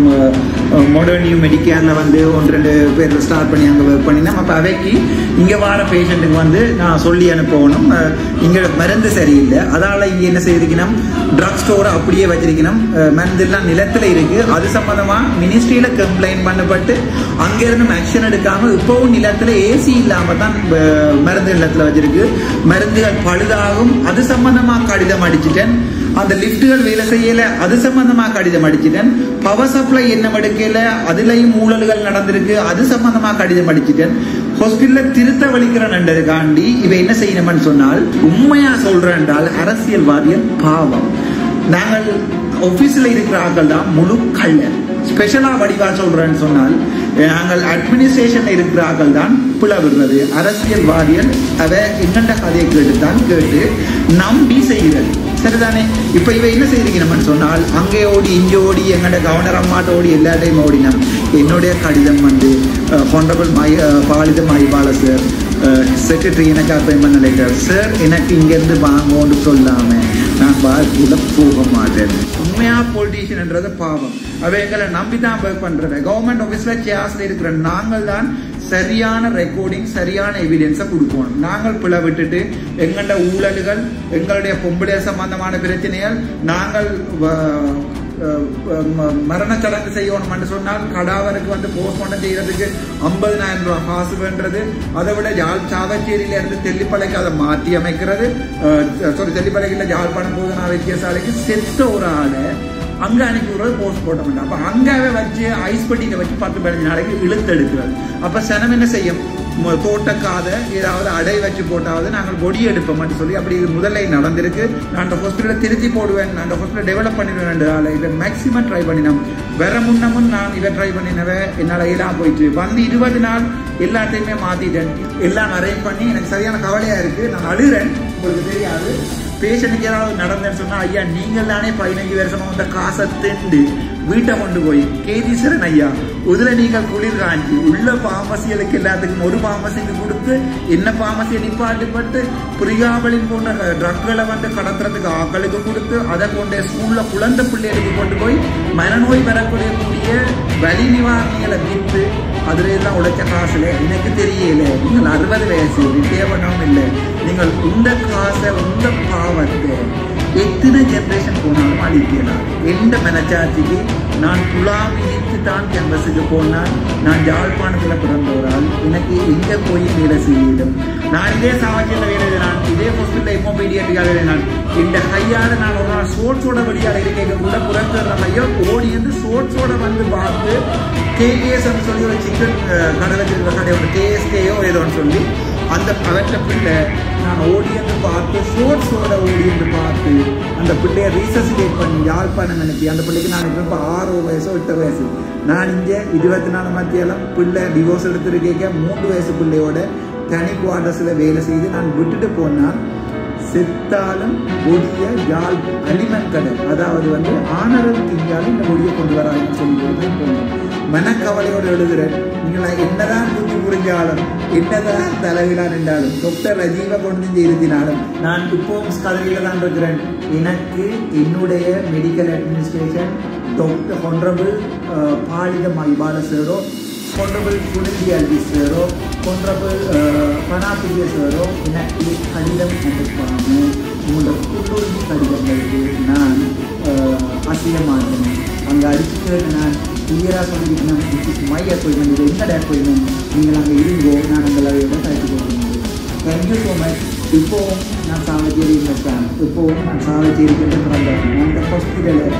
மாடர்ன் நியூ மெடிக்கேர்ல வந்து ஒன்று ரெண்டு பேர் ஸ்டார்ட் பண்ணி அங்கே ஒர்க் பண்ணினோம் அப்போ அவைக்கு இங்கே வர பேஷண்ட்டுக்கு வந்து நான் சொல்லி அனுப்பணும் அஹ், இங்க மருந்து சரியில்லை அதால இங்க என்ன செய்திருக்கணும் ட்ரக் ஸ்டோரை அப்படியே வச்சிருக்கணும் அஹ், மருந்தெல்லாம் நிலத்துல இருக்கு அது சம்பந்தமா மினிஸ்ட்ரியில கம்ப்ளைண்ட் பண்ணப்பட்டு அங்கிருந்து ஆக்ஷன் எடுக்காம இப்பவும் நிலத்துல ஏசி இல்லாம தான் அஹ், மருந்து நிலத்துல வச்சிருக்கு மருந்துகள் பழுதாகும் அது சம்பந்தமா கடிதம் அடிச்சிட்டேன் அந்த லிஃப்ட்டுகள் வேலை செய்யல அது சம்பந்தமா கடிதம் அடிச்சிட்டேன் பவர் சப்ளை என்ன எடுக்கல அதுலயும் ஊழல்கள் நடந்திருக்கு அது சம்பந்தமா கடிதம் அடிச்சிட்டேன் ஹாஸ்பிட்டல்ல திருத்த வலிக்கிறேன்ன்றதுக்காண்டி இவ என்ன செய்யணும்னு சொன்னால் உண்மையா சொல்றேன் என்றால் அரசியல்வாதிகள் பாவம் நாங்கள் ஆபீஸ்ல இருக்கிற ஆட்கள் தான் முழு கள்ளன் ஸ்பெஷலா வடிவா சொல்றேன்னு சொன்னால் நாங்கள் அட்மினிஸ்ட்ரேஷன்ல இருக்கிற ஆட்கள் தான் பிளவுறது அரசியல்வாதிகள் அதை எங்கண்ட கதையை கேட்டு தான் கேட்டு நம்பி செய்கிறது சரிதானே இப்ப இவ என்ன செய்திருக்கணும்னு சொன்னால் அங்கே ஓடி இங்கே ஓடி எங்கட கவர்னர் அம்மாட்ட ஓடி எல்லா டைம் ஓடினோம் என்னுடைய கடிதம் வந்து honourable my Palitha Mahipala sir secretary எனக்கு அப்பாயின்மெண்ட் நினைக்கிறார் சார் எனக்கு இங்கேருந்து வாங்கோன்னு சொல்லாம நான் வாழ்க்கையில் போக மாட்டேன் உண்மையா பொலிட்டீஷியன்ன்றது பாவம் அவ எங்களை நம்பி தான் ஒர்க் பண்றது கவர்மெண்ட் ஆஃபீஸ்ல சேர்ஸ்ல இருக்கிற நாங்கள் தான் சரியான ரெக்கார்டிங் சரியான எவிடன்ஸை கொடுக்கணும் நாங்கள் பிழை விட்டுட்டு எங்கள்ட ஊழல்கள் எங்களுடைய பொம்பளை சம்பந்தமான பிரச்சனைகள் நாங்கள் வ- அஹ் ம- மரணச் சடங்கு செய்யணும் சொன்னால் கடாவருக்கு வந்து போஸ்ட்மார்ட்டம் செய்யறதுக்கு ஐம்பதினாயிரம் ரூபாய் காசு வேண்டது அதை விட யாழ் சாவச்சேரியில இருந்து தெல்லிப்பளைக்கு அதை மாற்றி அமைக்கிறது சாரி தெல்லிப்பளைக்கு யாழ்ப்பாணம் போதனா வைத்தியசாலைக்கு செத்த ஒரு ஆளை அங்க அனுப்பி விடுறது போஸ்ட் போட்ட மாட்டோம் அப்ப அங்கவே வச்சு ஐஸ் பெட்டியில வச்சு பத்து பதினஞ்சு நாளைக்கு இழுத்து எடுக்கிறது அப்ப சனம் என்ன செய்யும் மு- தோட்டக்காத ஏதாவது அடை வச்சு போட்டாவது நாங்கள் பொடி எடுப்போம்னு சொல்லி அப்படி இது முதல்ல நடந்திருக்கு நான் அந்த ஹாஸ்பிட்டலை திருத்தி போடுவேன் நான் அந்த ஹாஸ்பிட்டல் டெவலப் பண்ணிடுவேன் இதை மேக்ஸிமம் ட்ரை பண்ணினோம் வேற முன்னமும் நான் இதை ட்ரை பண்ணினவ என்னால் எல்லாம் போயிட்டு வந்து இருபது நாள் எல்லாத்தையுமே மாத்திட்டேன் எல்லாம் அரேஞ்ச் பண்ணி எனக்கு சரியான கவலையா இருக்கு நான் அழுகிறேன் உங்களுக்கு தெரியாது பேஷண்ட்டுக்கு ஏதாவது நடந்தேன்னு சொன்னா ஐயா நீங்கள் தானே பதினஞ்சு வருஷமா வந்த காசை திண்டு வீட்டை கொண்டு போய் கேதீஸ்வரன் ஐயா இதுல நீங்கள் குளிர் காஞ்சி உள்ள பாமசிகளுக்கு எல்லாத்துக்கும் ஒரு பாமசிக்கு கொடுத்து என்ன பாமசியை நிப்பாட்டுப்பட்டு பிரியாவளின் போன்ற ட்ரக்களை வந்து கடத்துறதுக்கு ஆக்களுக்கு கொடுத்து அதை கொண்டு ஸ்கூல்ல குழந்தை பிள்ளைகளுக்கு கொண்டு போய் மனநோய் வரக்கூடிய கூடிய வலி நிவாரணிகளை விற்று அதுல எல்லாம் உழைச்ச காசுல எனக்கு தெரியல நீங்கள் அறுபது வயசு ரிட்டையர் பண்ணவும் இல்லை நீங்கள் இந்த காசை இந்த பாவத்தை எத்தனை ஜென்ரேஷன் போனாலும் அழிக்கலாம் எந்த மனச்சாட்சிக்கு நான் துலாம் இணைத்து தான் கேம்பஸுக்கு போனால் நான் யாழ்ப்பாணத்தில் பிறந்த ஒரு ஆள் எனக்கு எங்கே போய் வேலை செய்யணும் நான் இதே சாவச்சியில் வேலை செய்யலாம் இதே ஹாஸ்பிட்டலில் எம்மோபீடியாட்டிக்காக வேலை நான் இந்த கையால் நான் ஒரு நாள் சோட்ஸோட வழியாக இருக்க கூட புறத்துற மையோ ஓடி வந்து சோட்ஸோட வந்து பார்த்து கேகேஎஸ் சொல்லி ஒரு சிக்கன் கடை வச்சிருக்க கடையோட கேஎஸ்கேயோ ஏதோன்னு சொல்லி அந்த அவற்ற பிள்ளை நான் ஓடி வந்து பார்த்து ஷோர்ட்ஸோட ஓடி வந்து பார்த்து அந்த பிள்ளைய ரீசசிலேட் பண்ணி யாழ்ப்பாணம் அனுப்பி அந்த பிள்ளைக்கு நான் இப்போ ஆறு வயசோ எட்டு வயசு நான் இங்கே இருபத்தி நாலு மத்தியாலம் பிள்ளை டிவோர்ஸ் எடுத்துருக்கேக்க மூன்று வயசு பிள்ளையோட தனி குவார்டர்ஸில் வேலை செய்து நான் விட்டுட்டு போனால் செத்தாலும் ஒடிய யாழ் அலிமன் கடை அதாவது வந்து ஆனரல் திங்காலும் இந்த ஒடியை கொண்டு வராங்கன்னு சொல்லி தான் போனோம் மனக்கவலையோடு எழுதுறேன் நீங்கள் என்னதான் புத்தி புரிஞ்சாலும் என்னதான் தலைவிழா நின்றாலும் டாக்டர் ரஜீவ கொண்டு வந்து இருத்தினாலும் நான் இப்போவும் கதவியில தான் இருக்கிறேன் எனக்கு என்னுடைய medical administration doctor honourable Palitha Mahipala சேரோ ஹொன்றபிள் சுனிந்தி அல்வி சேரோ ஹொன்றபிள் பனாபிரிய சேரோ எனக்கு கடிதம் அனுப்பாம உங்களோட குட்டுரிமை கடிதங்களுக்கு நான் அசியமானேன் அங்கே அடிச்சுட்டு நான் கிளியராக சொல்லிக்கிட்டேன் திஸ் இஸ் மை அப்பாயின்மெண்ட் இது எங்கட அப்பாயின்மெண்ட் நீங்கள் அங்கே இருங்கோ நான் உங்களை கழித்து கொடுக்கணும் தேங்க்யூ ஸோ மச் இப்போவும் நான் சாவச்சேரி இருந்தேன் இப்போவும் நான் சாவச்சேரி கிட்ட பிறந்தேன் அந்த ஹாஸ்பிட்டலில்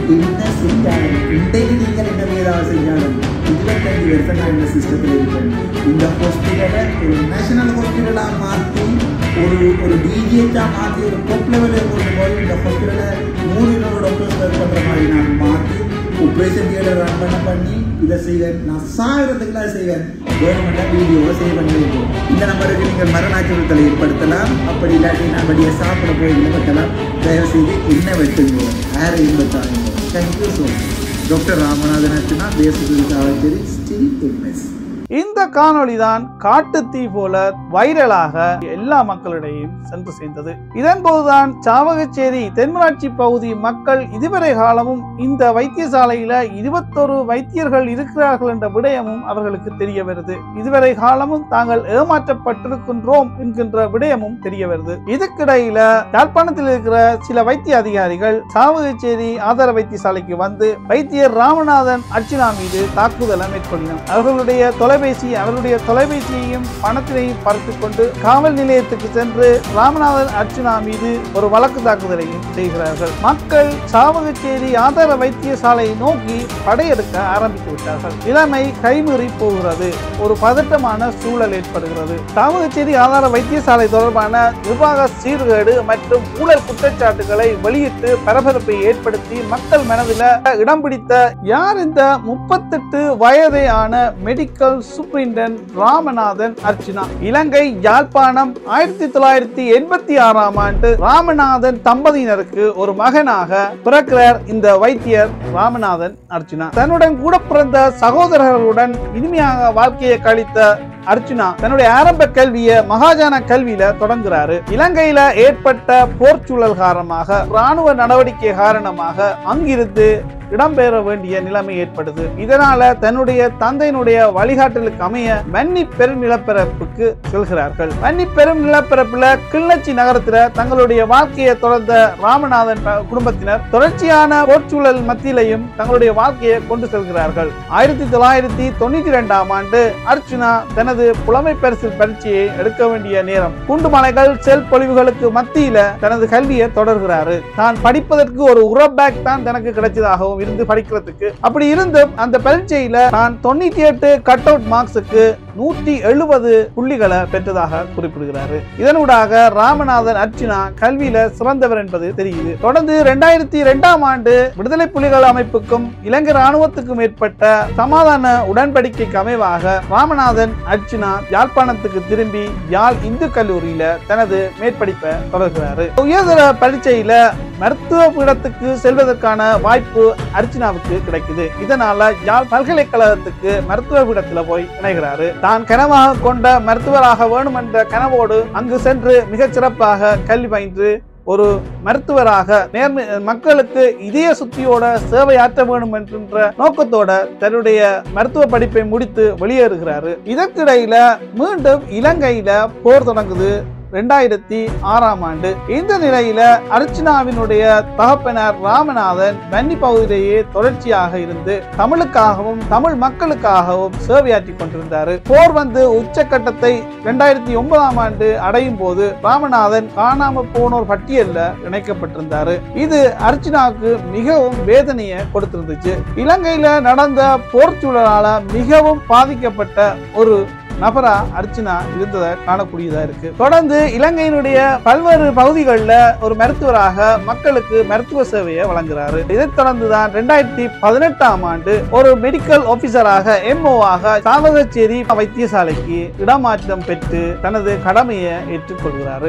என்ன செஞ்சாலும் இன்றைக்கு நீங்கள் என்ன ஏதாவது செஞ்சாலும் இருபத்தஞ்சு வருஷம் நான் இந்த சிஸ்டத்தில் இருக்கேன் இந்த ஹாஸ்பிட்டலை ஒரு நேஷனல் ஹாஸ்பிட்டலாக மாற்றி ஒரு ஒரு டிஜிஹெச்சாக மாற்றி ஒரு டொப் லெவலில் கொண்டு போய் இந்த ஹாஸ்பிட்டலை மூணு இன்னொரு டாக்டர்ஸ் ஒர்க் பண்ணுற மாதிரி நான் மாற்றி ஆப்ரேஷன் தியேட்டர் ரன் பண்ண பண்ணி இதை செய்வேன் நான் சாகிறதுக்குலாம் செய்வேன் கவர்மெண்ட்டாக வீடியோவை சேவ் பண்ணி வைக்கும் இந்த நம்பருக்கு நீங்கள் மரணாச்சுறுத்தலை ஏற்படுத்தலாம் அப்படி இல்லாட்டி நான் வெளியே சாப்பிட போய் இழப்பட்டலாம் தயவு செய்து என்ன வெட்டுங்க யாரையும் வெட்டாங்க thank you so much doctor Ramanathan Archana தேசத்துக்கு காவல்துறை ஸ்டில் எம்எஸ் இந்த காணொளி தான் காட்டுத்தீ போல வைரலாக எல்லா மக்களிடையும் சென்று சேர்ந்தது இதன் போதுதான் சாவகச்சேரி தென்மராட்சி பகுதி மக்கள் இதுவரை காலமும் இந்த வைத்தியசாலையில இருபத்தொரு வைத்தியர்கள் இருக்கிறார்கள் என்ற விடயமும் அவர்களுக்கு தெரிய வருது இதுவரை காலமும் தாங்கள் ஏமாற்றப்பட்டிருக்கின்றோம் என்கின்ற விடயமும் தெரிய வருது இதுக்கிடையில யாழ்ப்பாணத்தில் இருக்கிற சில வைத்திய அதிகாரிகள் சாவகச்சேரி ஆதார வைத்தியசாலைக்கு வந்து வைத்தியர் ராமநாதன் அர்ச்சனா மீது தாக்குதலை மேற்கொண்டினர் அவர்களுடைய தொலைபேசி அவருடைய தொலைபேசியையும் பணத்தினையும் பறித்துக் கொண்டு காவல் நிலையத்துக்கு சென்று ராமநாதன் அர்ச்சனா மீது ஒரு வழக்கு தாக்குதலையும் செய்கிறார்கள் மக்கள் சாவகச்சேரி ஆதார வைத்தியசாலை நோக்கி படையெடுக்க ஆரம்பித்து விட்டார்கள் நிலைமை கைமீறி போகிறது ஒரு பதட்டமான சூழல் ஏற்படுகிறது சாவகச்சேரி ஆதார வைத்தியசாலை தொடர்பான நிர்வாக சீர்கேடு மற்றும் ஊழல் குற்றச்சாட்டுகளை வெளியிட்டு பரபரப்பை ஏற்படுத்தி மக்கள் மனதில் இடம் பிடித்த யார் இந்த முப்பத்தெட்டு வயதே ஆன மெடிக்கல் சூப்பரிண்டென்ட் ராமநாதன் அர்ச்சனா இலங்கை யாழ்ப்பாணம் ஆயிரத்தி தொள்ளாயிரத்தி எண்பத்தி ஆறாம் ஆண்டு ராமநாதன் தம்பதியினருக்கு ஒரு மகனாக பிறக்கிறார் இந்த வைத்தியர் ராமநாதன் அர்ச்சனா தன்னுடன் கூட பிறந்த சகோதரர்களுடன் இனிமையாக வாழ்க்கையை கழித்த அர்ச்சுனா தன்னுடைய ஆரம்ப கல்வியை மகாஜன கல்வியில தொடங்குறாரு இலங்கையில ஏற்பட்ட போர்ச்சூழல் காரணமாக ராணுவ நடவடிக்கை காரணமாக அங்கிருந்து இடம்பெற வேண்டிய நிலைமை ஏற்படுது இதனால தன்னுடைய தந்தையினுடைய வழிகாட்டலுக்கு அமைய மன்னி பெரும் நிலப்பரப்புக்கு செல்கிறார்கள் மன்னி பெரும் நிலப்பரப்புல கிள்ளச்சி நகரத்துல தங்களுடைய வாழ்க்கையை தொடர்ந்த ராமநாதன் ப- குடும்பத்தினர் தொடர்ச்சியான போர்ச்சூழல் மத்தியிலையும் தங்களுடைய வாழ்க்கையை கொண்டு செல்கிறார்கள் ஆயிரத்தி தொள்ளாயிரத்தி தொண்ணூத்தி ரெண்டாம் ஆண்டு அர்ச்சுனா தனது புலமை பரிசில் பரீட்சையை எடுக்க வேண்டிய நேரம் குண்டுமலைகள் செல் பொழிவுகளுக்கு மத்தியில தனது கல்வியை தொடர்கிறாரு தான் படிப்பதற்கு ஒரு உர பேக் தான் தனக்கு கிடைச்சதாகவும் இருந்து படிக்கிறதுக்கு அப்படி இருந்தும் அந்த பரீட்சையில தான் தொண்ணூத்தி எட்டு கட் அவுட் மார்க்ஸுக்கு நூற்றி எழுபது புள்ளிகளை பெற்றதாக குறிப்பிடுகிறாரு இதனூடாக ராமநாதன் அர்ச்சுனா கல்வியில சிறந்தவர் என்பது தெரியுது தொடர்ந்து இரண்டாயிரத்தி இரண்டாம் ஆண்டு விடுதலை புலிகள் அமைப்புக்கும் இலங்கை ராணுவத்துக்கும் ஏற்பட்ட சமாதான உடன்படிக்கைக்கு அமைவாக ராமநாதன் அர்ச்சுனா யாழ்ப்பாணத்துக்கு திரும்பி யாழ் இந்து கல்லூரியில தனது மேற்படிப்பை தொடர்கிறாரு உயர்தர பரீட்சையில மருத்துவ பீடத்துக்கு செல்வதற்கான வாய்ப்பு அர்ச்சனாவுக்கு கிடைக்குது இதனால யாழ் பல்கலைக்கழகத்துக்கு மருத்துவ பீடத்துல போய் இணைகிறாரு தான் கனவாக கொண்ட மருத்துவராக வேணும் என்ற கனவோடு அங்கு சென்று மிகச் சிறப்பாக கல்வி பயின்று ஒரு மருத்துவராக நேர்மை மக்களுக்கு இதய சுத்தியோட சேவையாற்ற வேண்டும் என்கின்ற நோக்கத்தோட தன்னுடைய மருத்துவ படிப்பை முடித்து வெளியேறுகிறாரு இதற்கிடையில மீண்டும் இலங்கையில போர் தொடங்குது ரெண்டாயிரத்தி ஆறாம் ஆண்டு இந்த நிலையில அர்ச்சனாவினுடைய தகப்பனார் ராமநாதன் வன்னி பகுதியிலேயே தொடர்ச்சியாக இருந்து தமிழுக்காகவும் தமிழ் மக்களுக்காகவும் சேவையாற்றி கொண்டிருந்தாரு போர் வந்து உச்சக்கட்டத்தை ரெண்டாயிரத்தி ஒன்பதாம் ஆண்டு அடையும் போது ராமநாதன் காணாம போனோர் பட்டியல்ல இணைக்கப்பட்டிருந்தாரு இது அர்ச்சனாவுக்கு மிகவும் வேதனையை கொடுத்திருந்துச்சு இலங்கையில நடந்த போர் சூழலால மிகவும் பாதிக்கப்பட்ட ஒரு நபரா அர்ச்சனா இருந்ததை காணக்கூடியதா இருக்கு தொடர்ந்து இலங்கையினுடைய பல்வேறு பகுதிகளில் ஒரு மருத்துவராக மக்களுக்கு மருத்துவ சேவையை வழங்குறாரு இதைத் தொடர்ந்துதான் ரெண்டாயிரத்தி பதினெட்டாம் ஆண்டு ஒரு மெடிக்கல் ஆபீசராக எம்ஓவாக சாவகச்சேரி வைத்தியசாலைக்கு இடமாற்றம் பெற்று தனது கடமையை ஏற்றுக்கொள்கிறாரு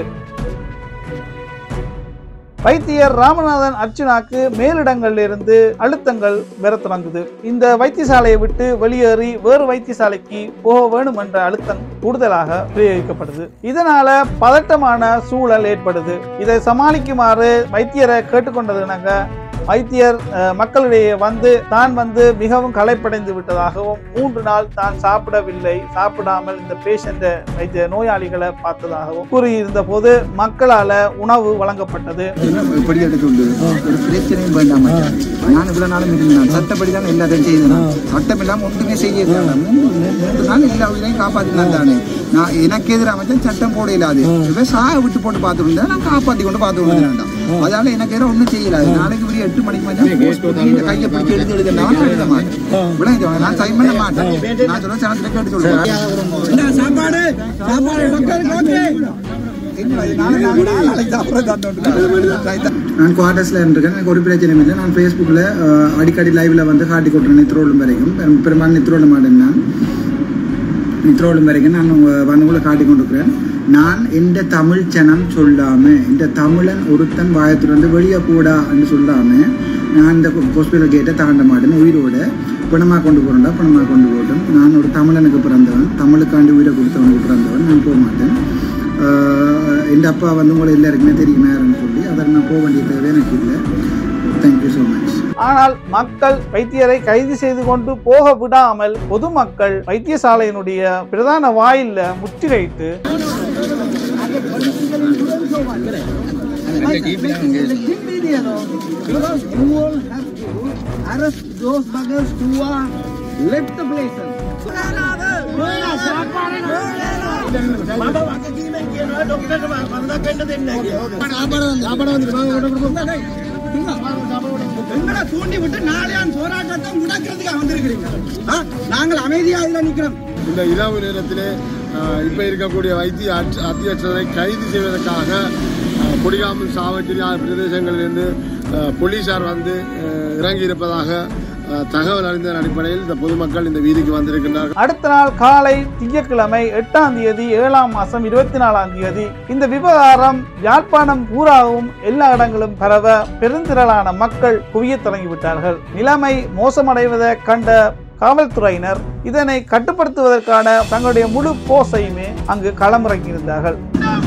வைத்தியர் ராமநாதன் அர்ச்சனாக்கு மேலிடங்கள்ல இருந்து அழுத்தங்கள் பெற தொடங்குது இந்த வைத்தியசாலையை விட்டு வெளியேறி வேறு வைத்தியசாலைக்கு போக வேணும் என்ற அழுத்தம் கூடுதலாக பிரயோகிக்கப்படுது இதனால பதட்டமான சூழல் ஏற்படுது இதை சமாளிக்குமாறு வைத்தியரை கேட்டுக்கொண்டதுனாங்க வைத்தியர் அஹ், மக்களிடையே வந்து தான் வந்து மிகவும் களைப்படைந்து விட்டதாகவும் மூன்று நாள் தான் சாப்பிடவில்லை சாப்பிடாமல் இந்த பேஷண்ட வைத்திய நோயாளிகளை பார்த்ததாகவும் கூறியிருந்த போது மக்களால உணவு வழங்கப்பட்டது இப்படி எடுத்துள்ளு ஒரு பிரச்சனையும் வேண்டாம் மச்சான். நான் இவ்வளவு நாளும் இருந்தேன் சட்டப்படி தான் எல்லாத்தையும் செய்தேன் சட்டம் இல்லாம ஒன்றுமே செய்ய மூன்று மூன்று நாள் எல்லா உயிரையும் காப்பாற்றினான் தானே நான் எனக்கு எதிராக வச்சா சட்டம் போட இல்லாது இப்போ சாக விட்டு போட்டு பார்த்துட்டு இருந்தேன் நான் காப்பாற்றி கொண்டு பார்த்து வேண்டாம் அதனால எனக்கு எதிராக ஒன்றும் செய்யலாது நாளைக்கு இப்படி எட்டு மணிக்கு மச்சா போஸ்ட் பண்ணி இந்த கையை பிடிச்சி எழுதி எழுதுனா நான் எழுத மாட்டேன் விளங்கிச்சா நான் சைன் பண்ண மாட்டேன் நான் சொல்ல சனத்தில் கேட்டு சொல்லுவேன் சாப்பாடு சாப்பாடு மக்களுக்கு ஓகே நான் குவார்டர்ஸில் இருக்கேன் எனக்கு ஒரு பிரச்சனையும் இல்லை நான் ஃபேஸ்புக்கில் அடிக்கடி லைவில் வந்து காட்டி கொட்டுறேன் நித்ரோலும் வரைக்கும் பெரும்- பெரும்பாலும் நித்ரோலும் மாட்டேன் நான் நித்ரோலும் வரைக்கும் நான் உங்க வந்து காட்டி கொண்டிருக்கிறேன் நான் எந்த தமிழ் சனம் சொல்லாம இந்த தமிழன் ஒருத்தன் வாயத்துலேருந்து வெளியே கூடா என்று சொல்லாம நான் இந்த ஹாஸ்பிட்டல் கேட்டை தாண்ட மாட்டேன் உயிரோட பணமாக கொண்டு போகிறேன்டா பணமாக கொண்டு போட்டேன் நான் ஒரு தமிழனுக்கு பிறந்தவன் தமிழுக்காண்டி உயிரை கொடுத்தவனுக்கு பிறந்தவன் நான் போக மாட்டேன் ஆஹ் எந்த அப்பா வந்து உங்களை எல்லாருக்குமே தெரியுமா யாருன்னு சொல்லி அதை நான் போக வேண்டிய தேவை எனக்கு இல்லை தேங்க்யூ ஸோ மச் ஆனால் மக்கள் வைத்தியரை கைது செய்து கொண்டு போக விடாமல் பொதுமக்கள் வைத்தியசாலையினுடைய பிரதான வாயில்ல முற்றுகையிட்டு Because you all have to arrest those buggers who are left the places. எங்களை தூண்டி விட்டு நாளையான் போராட்டத்தை முடக்கிறதுக்காக வந்திருக்கிறீங்க ஆ? நாங்கள் அமைதியா இதுல நிக்கிறோம் இந்த இரவு நேரத்திலே அஹ், இப்ப இருக்கக்கூடிய வைத்திய அச்ச- அத்தியட்சரை கைது செய்வதற்காக அஹ், கொடிகாமல் சாவச்சேரி ஆகிய பிரதேசங்களிலிருந்து அஹ், போலீசார் வந்து அஹ், இறங்கி இருப்பதாக அஹ், தகவல் அறிந்த அடிப்படையில் இந்த பொதுமக்கள் இந்த வீதிக்கு வந்திருக்கின்றார்கள் அடுத்த நாள் காலை திங்கட்கிழமை எட்டாம் தேதி ஏழாம் மாசம் இருபத்தி நாலாம் தேதி இந்த விவகாரம் யாழ்ப்பாணம் பூராவும் எல்லா இடங்களும் பரவ பெருந்திரளான மக்கள் குவியத் தொடங்கிவிட்டார்கள் நிலைமை மோசமடைவதை கண்ட காவல்துறையினர் இதனை கட்டுப்படுத்துவதற்கான தங்களுடைய முழு போஸையுமே அங்கு களமிறங்கியிருந்தார்கள்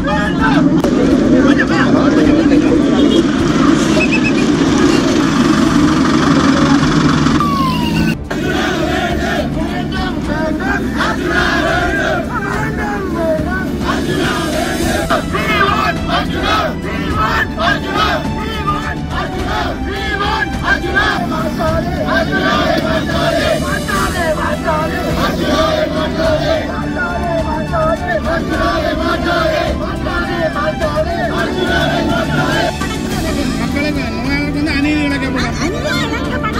மக்களுக்கு நோயாளர்களுக்கு வந்து அநீதி இழைக்கப்படும்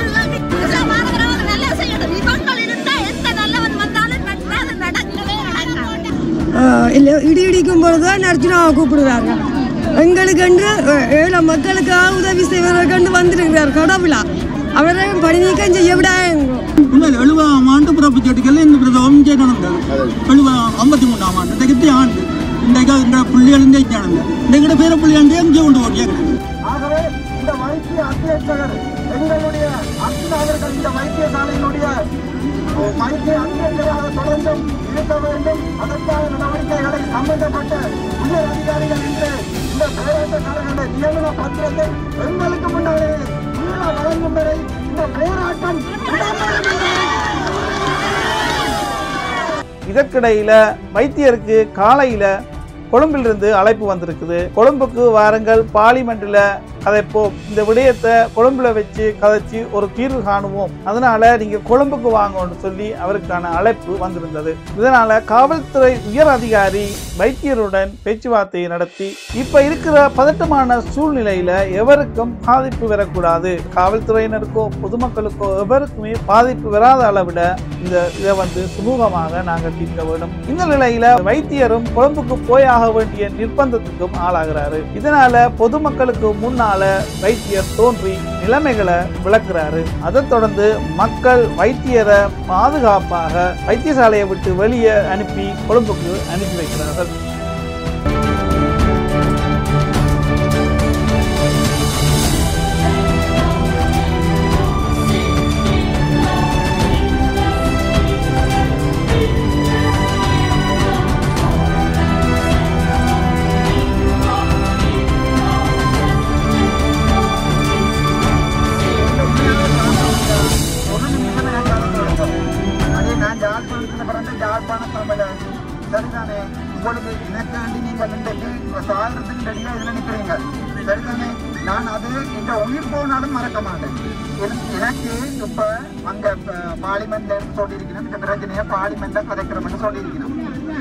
ஆஹ் இல்ல இடி இடிக்கும் பொழுதுதான் அர்ஜுனாவை கூப்பிடுறாங்க எங்களுக்கு என்று ஏழை மக்களுக்காக உதவி செய்வதற்கு வந்திருக்கிறார் கடவுளா அவரை பணி நீக்கம் செய்ய விடாங்க உண்மையில் எழுபதாம் ஆண்டு பிறப்பு செடிக்கல இந்த பிரதமம் இங்கே நடந்தது எழுபதாம் ஐம்பத்தி மூணாம் ஆண்டு இன்றைக்கு ஆண்டு இன்றைக்கு இந்த புள்ளிகள் இங்கே நடந்தது இன்றைக்கு பேர புள்ளியாண்டே இங்கே கொண்டு போட்டியாக ஆகவே இந்த வைத்திய அத்தியட்சகர் எங்களுடைய அர்ச்சனா அவர்கள் இந்த வைத்தியசாலையினுடைய வைத்திய அத்தியட்சராக தொடர்ந்தும் இருக்க வேண்டும் அதற்கான நடவடிக்கைகளை சம்பந்தப்பட்ட உயர் அதிகாரிகள் இன்று இந்த போராட்டக்காரர்களுடைய நியமன பத்திரத்தை எங்களுக்கு முன்னாலே உள்ள வழங்கும் வரை இந்த போராட்டம் இடம்பெறும் என்று இதற்கிடையில வைத்தியருக்கு காலையில கொழும்பிலிருந்து அழைப்பு வந்திருக்குது கொழும்புக்கு வாருங்கள் பார்லிமெண்ட்ல கதைப்போம் இந்த விடயத்தை கொழும்புல வச்சு கதைச்சு ஒரு தீர்வு காணுவோம் அதனால நீங்க கொழும்புக்கு வாங்கன்னு சொல்லி அவருக்கான அழைப்பு வந்திருந்தது இதனால காவல்துறை உயர் அதிகாரி வைத்தியருடன் பேச்சுவார்த்தையை நடத்தி இப்ப இருக்கிற பதட்டமான சூழ்நிலையில எவருக்கும் பாதிப்பு வரக்கூடாது காவல்துறையினருக்கோ பொதுமக்களுக்கோ எவருக்குமே பாதிப்பு வராத அளவிட இந்த இதை வந்து சுமூகமாக நாங்கள் தீர்க்க வேண்டும் இந்த நிலையில வைத்தியரும் கொழும்புக்கு போய் ஆக வேண்டிய நிர்பந்தத்துக்கும் ஆளாகிறாரு இதனால பொதுமக்களுக்கு முன்னால வைத்தியர் தோன்றி நிலைமைகளை விளக்குறாரு அதைத் தொடர்ந்து மக்கள் வைத்தியரை பாதுகாப்பாக வைத்தியசாலையை விட்டு வெளியே அனுப்பி கொழும்புக்கு அனுப்பி வைக்கிறார்கள் ஒரு நிமிஷம் எனக்கு அனுமதி அதே நான் யாழ்ப்பாணத்தில் பிறந்த யாழ்ப்பாண தமிழர் சரிதானே உங்களுக்கு எனக்காண்டி நீங்கள் இன்றைக்கு சாகரத்துக்கு ரெடியாக இதில் நிற்கிறீங்க சரிதானே நான் அது இந்த உயிர் போனாலும் மறக்க மாட்டேன் என- எனக்கு இப்போ அங்கே பார்லிமெண்ட்ல இருந்து சொல்லியிருக்கணும் இந்த பிரச்சனையை பார்லிமெண்ட்ல கதைக்கிறோம்னு சொல்லியிருக்கணும்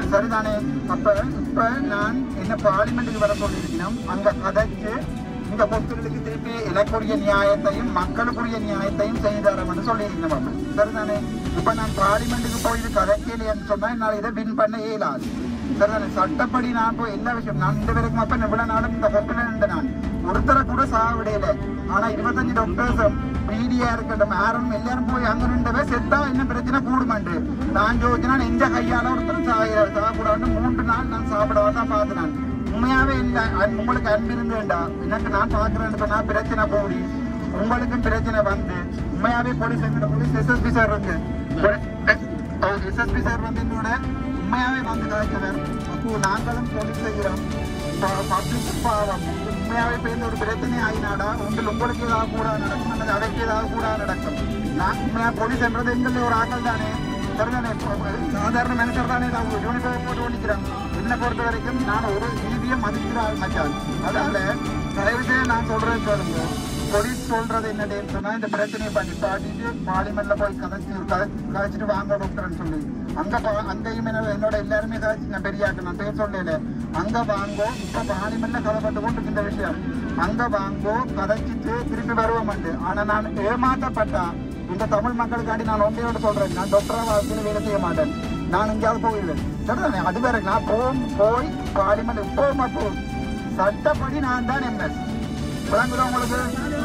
சரிதானே அப்ப இப்ப நான் என்ன பார்லிமெண்ட்டுக்கு வர சொல்லியிருக்கணும் அங்க கதைச்சு இந்த ஹாஸ்பிட்டலுக்கு திருப்பி எனக்குரிய நியாயத்தையும் மக்களுக்குரிய நியாயத்தையும் செய்து தரணும்னு சொல்லியிருக்கணும் அப்ப. சரிதானே இப்ப நான் பார்லிமெண்ட்டுக்கு போய் இது கதைக்கலைன்னு சொன்னா என்னால் இதை வின் பண்ண இயலாது சரிதானே சட்டப்படி நான் போய் எல்லா விஷயம் நான் இந்த வரைக்கும் அப்ப இவ்வளவு நாளும் இந்த ஹாஸ்பிட்டல் இருந்த நான் ஒருத்தரை கூட சாவிடையில ஆனா இருபத்தஞ்சு டாக்டர்ஸும் மீடியா இருக்கட்டும் யாரும் எல்லாரும் போய் அங்க நின்றவே செத்தா என்ன பிரச்சனை கூடுமாண்டு நான் யோசிச்சா எந்த கையால ஒருத்தர் சாக சாப்பிடான்னு மூன்று நாள் நான் சாப்பிடாம தான் பார்த்தேன் உண்மையாவே இல்ல அன்- உங்களுக்கு அன்பு இருந்தேன்டா எனக்கு நான் பாக்குறேன் நான் பிரச்சனை போடி உங்களுக்கும் பிரச்சனை வந்து உண்மையாவே போலீஸ் எங்கிட்ட போலீஸ் எஸ்எஸ்பி சார் இருக்கு எஸ்எஸ்பி சார் வந்து என்னோட உண்மையாவே வந்து கதைச்சவர் அப்போ நாங்களும் போலீஸ் செய்கிறோம் பப்ளிக் பாவம் உண்மையாவே பேருந்து ஒரு பிரச்சனை ஆகினாடா உங்கள் உங்களுக்கு ஏதாவது கூட நடக்கும் அல்லது அவைக்கு ஏதாவது கூட நடக்கும் நான் உண்மையா போலீஸ் என்றது எங்களுடைய ஒரு ஆக்கள் தானே சரிதானே இப்போ சாதாரண மனுஷர் தானே நான் ஒரு யூனிஃபார்ம் போட்டு ஓடிக்கிறேன் என்னை பொறுத்த வரைக்கும் நான் ஒரு நீதியை மதிக்கிற ஆள் மச்சான் அதனால தயவு செய்து நான் சொல்றேன் சொல்லுங்க போலீஸ் சொல்றது என்னன்னு சொன்னா இந்த பிரச்சனையை பண்ணி பாட்டிட்டு பார்லிமெண்ட்ல போய் கதைச்சு கதை- கதைச்சிட்டு வாங்க டாக்டர்னு சொல்லி அங்க பா- அங்கேயும் என்ன என்னோட எல்லாருமே கதைச்சிங்க பெரியாட்டு நான் பேர் சொல்லல அங்க வாங்கோ இப்ப பார்லிமெண்ட்ல கதைப்பட்டு கொண்டு இந்த விஷயம் அங்க வாங்கோ கதைச்சிட்டு திருப்பி வருவோம் ஆனா நான் ஏமாற்றப்பட்டா இந்த தமிழ் மக்களுக்காண்டி நான் ஒன்றையோட சொல்றேன் நான் டாக்டரா வாழ்க்கையில வேலை செய்ய மாட்டேன் நான் எங்கேயாவது போயிடுவேன் சரிதானே அது வேற நான் போம் போய் பார்லிமெண்ட் போமா போ சட்டப்படி நான் தான் எம்எஸ் விளங்குதா உங்களுக்கு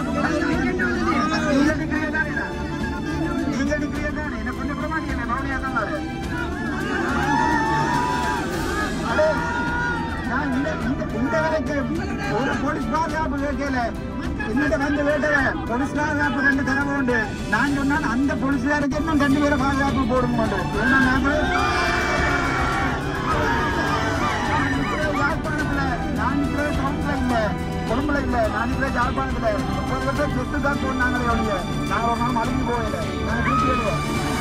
நீங்க டிகிரி தானே நீங்க டிகிரி தானே என்ன கொஞ்சம் கூட மாட்டீங்க மௌனியா தான் பாரு. அடே, நான் இந்த இந்த இந்த வரைக்கும் ஒரு போலீஸ் பாதுகாப்பு கேட்கல என்னிட்ட வந்து வேட்டவ போலீஸ் பாதுகாப்பு ரெண்டு தடவை உண்டு நான் சொன்னால் அந்த போலீஸ்காருக்கு இன்னும் ரெண்டு பேரை பாதுகாப்பு போடுங்க என்ன நாங்கள் யாழ்ப்பாணத்துல நான் இருக்கிற டவுன்ல இல்ல கொழும்புல இல்ல நான் இருக்கிற யாழ்ப்பாணத்துல முப்பது வருஷம் செத்து தான் போனாங்களே ஒழிய நான் ஒரு நாள் மலைக்கு போகல நான் வீட்டு எழுதுவேன்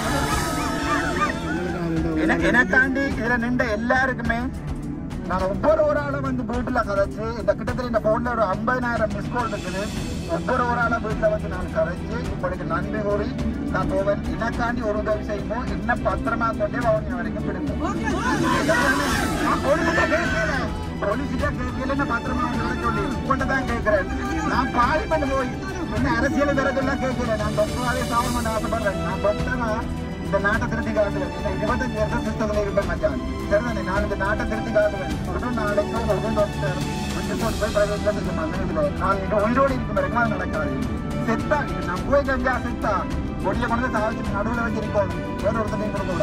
என- எனக்காண்டி இதுல நின்ற எல்லாருக்குமே நான் ஒவ்வொரு ஒரு ஆளை வந்து வீட்டுல கதைச்சு இந்த கிட்டத்தட்ட இந்த போன்ல ஒரு ஐம்பதினாயிரம் மிஸ் கால் இருக்குது ஒவ்வொரு ஒரு ஆளை வீட்டுல வந்து நான் கதைச்சு உங்களுக்கு நன்றி கூறி நான் போவேன் எனக்காண்டி ஒரு உதவி செய்யும்போது என்ன பத்திரமா கொண்டே வவுனியா வரைக்கும் பிடிக்கும் நான் போலீஸ்கிட்ட கேட்கல போலீஸ்கிட்ட கேட்கல பத்திரமா உங்களை சொல்லி உங்கள்கிட்ட தான் கேட்கிறேன் நான் பார்லிமெண்ட் போய் என்ன அரசியல் விரதெல்லாம் கேட்கல நான் டாக்டராவே சாவம் பண்ண ஆசைப்படுறேன் நான் டாக்டரா இந்த நாட்டை திருத்தி காட்டுவேன் இந்த இருபத்தஞ்சு வருஷம் சிஸ்டத்துல இருப்பேன் மச்சான் சரிதானே நான் இந்த நாட்டை திருத்தி காட்டுவேன் ஒரு நாளைக்கு ஒரு டாக்டர் ரெண்டு போட்டு போய் பிரைவேட்ல செஞ்ச மந்திரத்துல நான் இங்க உயிரோடு இருக்கும் வரைக்கும் அது நடக்காது செத்தா இது நான் போய் கஞ்சா செத்தா கொடிய கொண்டு சாவிச்சு நடுவில் வச்சு இருக்கணும் வேற ஒருத்தரையும் கொடுக்க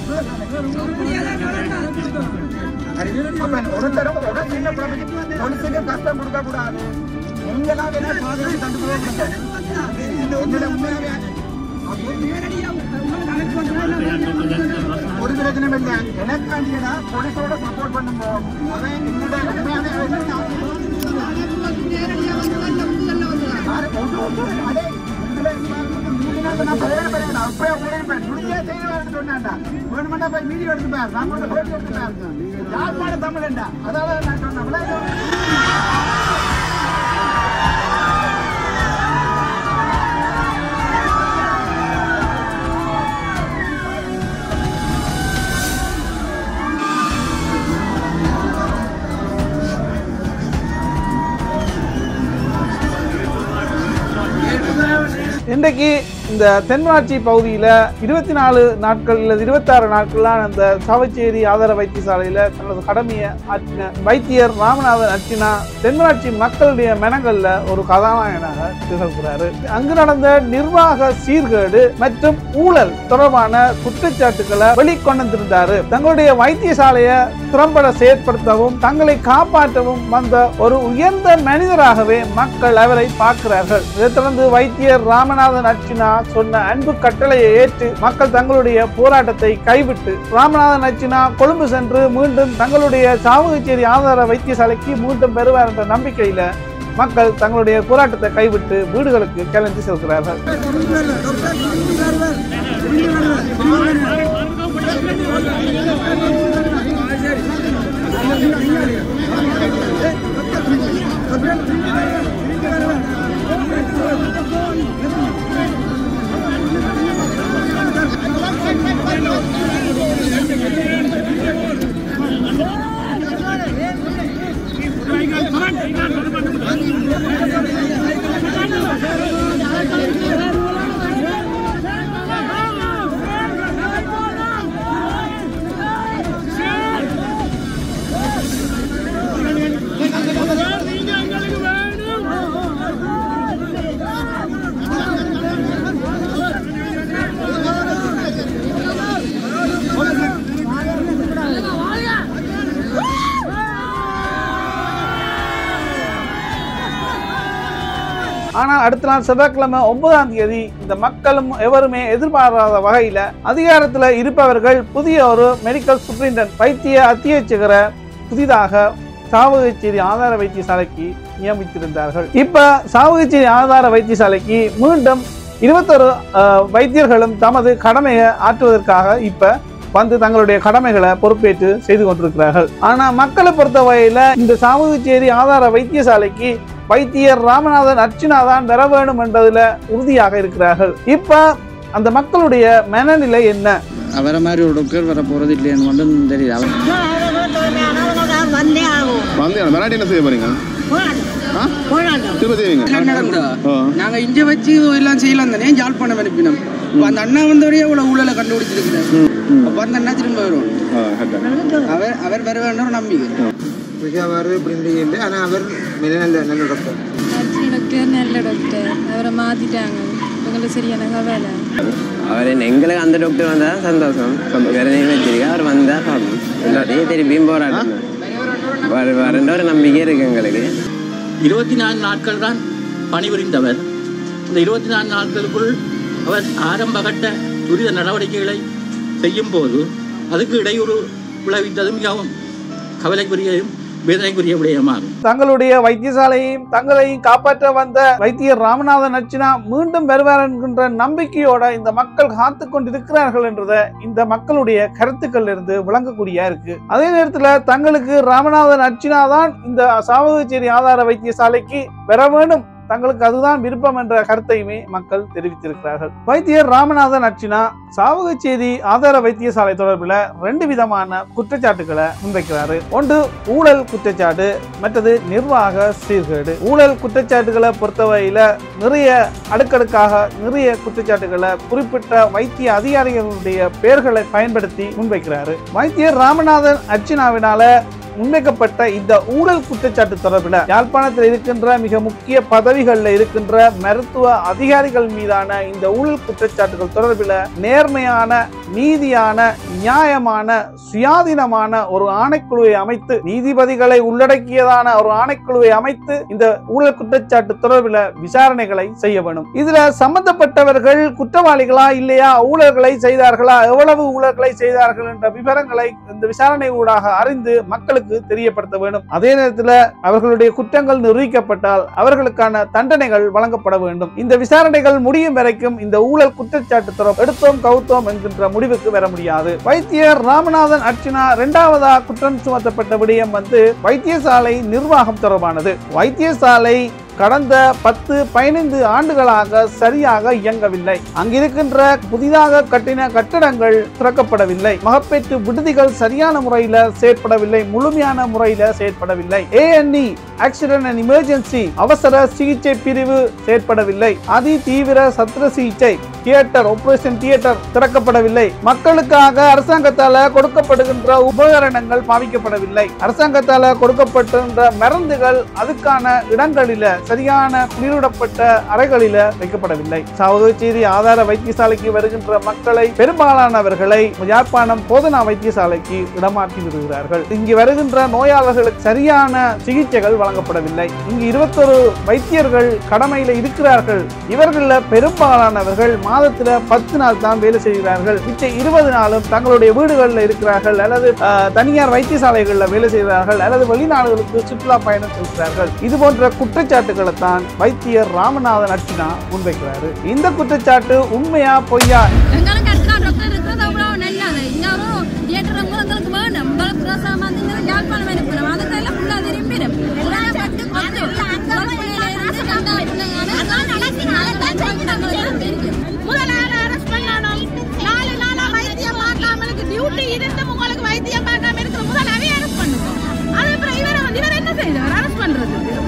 கூடாது அப்ப ஒரு தடவை ஒரு சின்ன பிரபஞ்சம் பொலிசுக்கு கஷ்டம் கொடுக்க கூடாது நீங்களாம் வேணா சாதனை கண்டு போக என்னோட உண்மையாவே ஒரு பிரச்சனை இல்ல எனக்காண்டியடா போலீஸோட சப்போர்ட் பண்ணும்போது அவன் என்னோட உண்மையான தமிழண்டா அதாவது நான் சொன்னேன் இன்றைக்கு இந்த தென்மராட்சி பகுதியில் இருபத்தி நாலு நாட்கள் இல்லை இருபத்தாறு நாட்கள்லாம் அந்த சாவச்சேரி ஆதார வைத்தியசாலையில் தனது கடமையை ஆற்றின வைத்தியர் ராமநாதன் அர்ச்சினா தென்மராட்சி மக்களுடைய மனங்கள்ல ஒரு கதாநாயகனாக திகழ்கிறாரு அங்கு நடந்த நிர்வாக சீர்கேடு மற்றும் ஊழல் தொடர்பான குற்றச்சாட்டுகளை வெளிக்கொண்டிருந்தாரு தங்களுடைய வைத்தியசாலையை திறம்பட செயற்படுத்தவும் தங்களை காப்பாற்றவும் வந்த ஒரு உயர்ந்த மனிதராகவே மக்கள் அவரை பார்க்கிறார்கள் இதைத் தொடர்ந்து வைத்தியர் ராமநாதன் அர்ச்சினா சொன்ன அன்பு கட்டளையை ஏற்று மக்கள் தங்களுடைய போராட்டத்தை கைவிட்டு ராமநாதன் அர்ச்சினா கொழும்பு சென்று மீண்டும் தங்களுடைய சாவகச்சேரி ஆதார வைத்தியசாலைக்கு மீண்டும் பெறுவார் என்ற நம்பிக்கையில மக்கள் தங்களுடைய போராட்டத்தை கைவிட்டு வீடுகளுக்கு கிளம்பி செல்கிறார்கள் ஆனால் அடுத்த நாள் செவ்வாய்க்கிழமை ஒன்பதாம் தேதி இந்த மக்களும் எவருமே எதிர்பாராத வகையில அதிகாரத்துல இருப்பவர்கள் புதிய ஒரு மெடிக்கல் சூப்பரிண்டன்ட் வைத்திய அத்தியட்சகரை புதிதாக சாவகச்சேரி ஆதார வைத்தியசாலைக்கு நியமித்திருந்தார்கள் இப்ப சாவகச்சேரி ஆதார வைத்தியசாலைக்கு மீண்டும் இருபத்தொரு அஹ், வைத்தியர்களும் தமது கடமையை ஆற்றுவதற்காக இப்ப வந்து தங்களுடைய கடமைகளை பொறுப்பேற்று செய்து கொண்டிருக்கிறார்கள் ஆனா மக்களை பொறுத்த வகையில இந்த சாவகச்சேரி ஆதார வைத்தியசாலைக்கு வைத்தியர் ராமநாதன் அர்ச்சனா தான் வர வேண்டும் என்பதுல உறுதியாக இருக்கிறார்கள் இப்ப அந்த மக்களுடைய மனநிலை என்ன அவரை மாதிரி ஒரு டாக்டர் வர போறது இல்லையான்னு மட்டும் தெரியுது அவர் வந்தே ஆகும் வந்து விளையாட்டு என்ன செய்ய போறீங்க ஆ? திரும்ப செய்வீங்க நடந்தா ஆ. நாங்க இங்க வச்சு எல்லாம் செய்யலாம் தானே ஜாழ்ப்பாணம் அனுப்பினோம் இப்ப அந்த அண்ணா வந்தவரையே இவ்வளவு ஊழலை கண்டுபிடிச்சிருக்கிறார் அப்ப அந்த அண்ணா திரும்ப வரும் ஆ, கரெக்டா. அவர் அவர் வர வேண்டும் ஒரு நம்பிக்கை அவர் இப்படி முடியுது ஆனால் அவர் நல்ல நல்ல டாக்டர் டாக்டர் நல்ல டாக்டர் அவரை மாத்திட்டாங்க உங்களுக்கு சரியான கவலை அவர் எங்களுக்கு அந்த டாக்டர் வந்தா சந்தோஷம் வேற எதுவும் வச்சிருக்கா அவர் வந்தா பாப்போம் இல்லாட்டி திருப்பியும் போராட்டம் வர வரன்ற ஒரு நம்பிக்கை இருக்கு எங்களுக்கு இருபத்தி நாலு நாட்கள் தான் பணிபுரிந்தவர் இந்த இருபத்தி நாலு நாட்களுக்குள் அவர் ஆரம்பகட்ட துரித நடவடிக்கைகளை செய்யும் போது அதுக்கு இடையூறு விளைவித்தது மிகவும் கவலைக்குரியதும் வேதனைக்குரிய விடயமாகும் தங்களுடைய வைத்தியசாலையையும் தங்களையும் காப்பாற்ற வந்த வைத்தியர் ராமநாதன் அர்ச்சனா மீண்டும் வருவார் என்கின்ற நம்பிக்கையோட இந்த மக்கள் காத்து கொண்டிருக்கிறார்கள் என்றத இந்த மக்களுடைய கருத்துக்கள் இருந்து விளங்கக்கூடிய இருக்கு அதே நேரத்துல தங்களுக்கு ராமநாதன் அர்ச்சனா தான் இந்த சாவகச்சேரி ஆதார வைத்தியசாலைக்கு வர வேண்டும் தங்களுக்கு அதுதான் விருப்பம் என்ற கருத்தையுமே மக்கள் தெரிவித்திருக்கிறார்கள் வைத்தியர் ராமநாதன் அர்ச்சனா சாவகச்சேரி ஆதார வைத்தியசாலை தொடர்பில் ரெண்டு விதமான குற்றச்சாட்டுகளை முன்வைக்கிறாரு ஒன்று ஊழல் குற்றச்சாட்டு மற்றது நிர்வாக சீர்கேடு ஊழல் குற்றச்சாட்டுகளை பொறுத்தவரையில நிறைய அடுக்கடுக்காக நிறைய குற்றச்சாட்டுகளை குறிப்பிட்ட வைத்திய அதிகாரிகளுடைய பெயர்களை பயன்படுத்தி முன்வைக்கிறாரு வைத்தியர் ராமநாதன் அர்ச்சனாவினால முன்வைக்கப்பட்ட இந்த ஊழல் குற்றச்சாட்டு தொடர்பில் யாழ்ப்பாணத்தில் இருக்கின்ற மிக முக்கிய பதவிகளில் இருக்கின்ற மருத்துவ அதிகாரிகள் மீதான இந்த ஊழல் குற்றச்சாட்டுகள் தொடர்பில் நேர்மையான நீதியான நியாயமான சுயாதீனமான ஒரு ஆணைக்குழுவை அமைத்து நீதிபதிகளை உள்ளடக்கியதான ஒரு ஆணைக்குழுவை அமைத்து இந்த ஊழல் குற்றச்சாட்டு தொடர்பில் விசாரணைகளை செய்ய வேண்டும் இதுல சம்பந்தப்பட்டவர்கள் குற்றவாளிகளா இல்லையா ஊழல்களை செய்தார்களா எவ்வளவு ஊழல்களை செய்தார்கள் என்ற விவரங்களை இந்த விசாரணை ஊடாக அறிந்து மக்களுக்கு தெரியப்படுத்த வேண்டும் அதே நேரத்தில் அவர்களுடைய குற்றங்கள் நிரூபிக்கப்பட்டால் அவர்களுக்கான தண்டனைகள் வழங்கப்பட வேண்டும் இந்த விசாரணைகள் முடியும் வரைக்கும் இந்த ஊழல் குற்றச்சாட்டு தொடர்பு எடுத்தோம் கவுத்தோம் என்கின்ற முடிவுக்கு வர முடியாது வைத்தியர் ராமநாதன் அர்ச்சனா இரண்டாவதா குற்றம் சுமத்தப்பட்ட விடயம் வந்து வைத்தியசாலை நிர்வாகம் தொடர்பானது வைத்தியசாலை கடந்த பத்து பதினைந்து ஆண்டுகளாக சரியாக இயங்கவில்லை அங்கிருக்கின்ற புதிதாக கட்டின கட்டடங்கள் திறக்கப்படவில்லை மகப்பேற்று விடுதிகள் சரியான முறையில செயற்படவில்லை முழுமையான முறையில செயற்படவில்லை ஏஎன்இ ஆக்சிடென்ட் அண்ட் எமர்ஜென்சி அவசர சிகிச்சை பிரிவு செயற்படவில்லை அதி தீவிர சத்திர சிகிச்சை தியேட்டர் ஆபரேஷன் தியேட்டர் திறக்கப்படவில்லை மக்களுக்காக அரசாங்கத்தால கொடுக்கப்படுகின்ற உபகரணங்கள் பாவிக்கப்படவில்லை அரசாங்கத்தால கொடுக்கப்படுகின்ற மருந்துகள் அதுக்கான இடங்களில சரியான குளிரூடப்பட்ட அறைகளில வைக்கப்படவில்லை சாவகச்சேரி ஆதார வைத்தியசாலைக்கு வருகின்ற மக்களை பெரும்பாலானவர்களை யாழ்ப்பாணம் போதனா வைத்தியசாலைக்கு இடமாற்றி விடுகிறார்கள் இங்கு வருகின்ற நோயாளர்களுக்கு சரியான சிகிச்சைகள் வழங்கப்படவில்லை இங்கு இருபத்தொரு வைத்தியர்கள் கடமையில இருக்கிறார்கள் இவர்கள பெரும்பாலானவர்கள் மாதத்துல பத்து நாள் தான் வேலை செய்கிறார்கள் மிச்ச இருபது நாளும் தங்களுடைய வீடுகளில் இருக்கிறார்கள் அல்லது அஹ், தனியார் வைத்தியசாலைகளில் வேலை செய்கிறார்கள் அல்லது வெளிநாடுகளுக்கு சுற்றுலா பயணம் செல்கிறார்கள் இது போன்ற குற்றச்சாட்டுகளை தான் வைத்தியர் ராமநாதன் அர்ச்சனா முன்வைக்கிறாரு இந்த குற்றச்சாட்டு உண்மையா பொய்யா எங்களுக்கு அடுத்த டாக்டர் இருக்கிறது அவ்வளோ நல்லது இங்க ஒரு தியேட்டர் கூட எங்களுக்கு வேணும் உங்களுக்கு பிரசவம் வந்து யாழ்ப்பாணம் அனுப்பணும் அதுக்கு எல்லாம் ஃபுல்லாக திரும்பிடும் பட்டு கொண்டு முதல் பிள்ளையில இருந்து ரெண்டாவது பிள்ளைங்க அதான் நடக்குது அதான் செஞ்சுட்டாங்க தெரியும் முதல்ல அரெஸ்ட் பண்ணணும் நாலு நாளா வைத்தியம் பார்க்காமலுக்கு டியூட்டி இருந்து உங்களுக்கு வைத்தியம் பார்க்காம இருக்கிற முதல்ல அவைய அரெஸ்ட் பண்ணுங்க அது அப்புறம் இவரை வந்து இவர் என்ன செய்தார் அரெஸ்ட் பண்றதுக்கு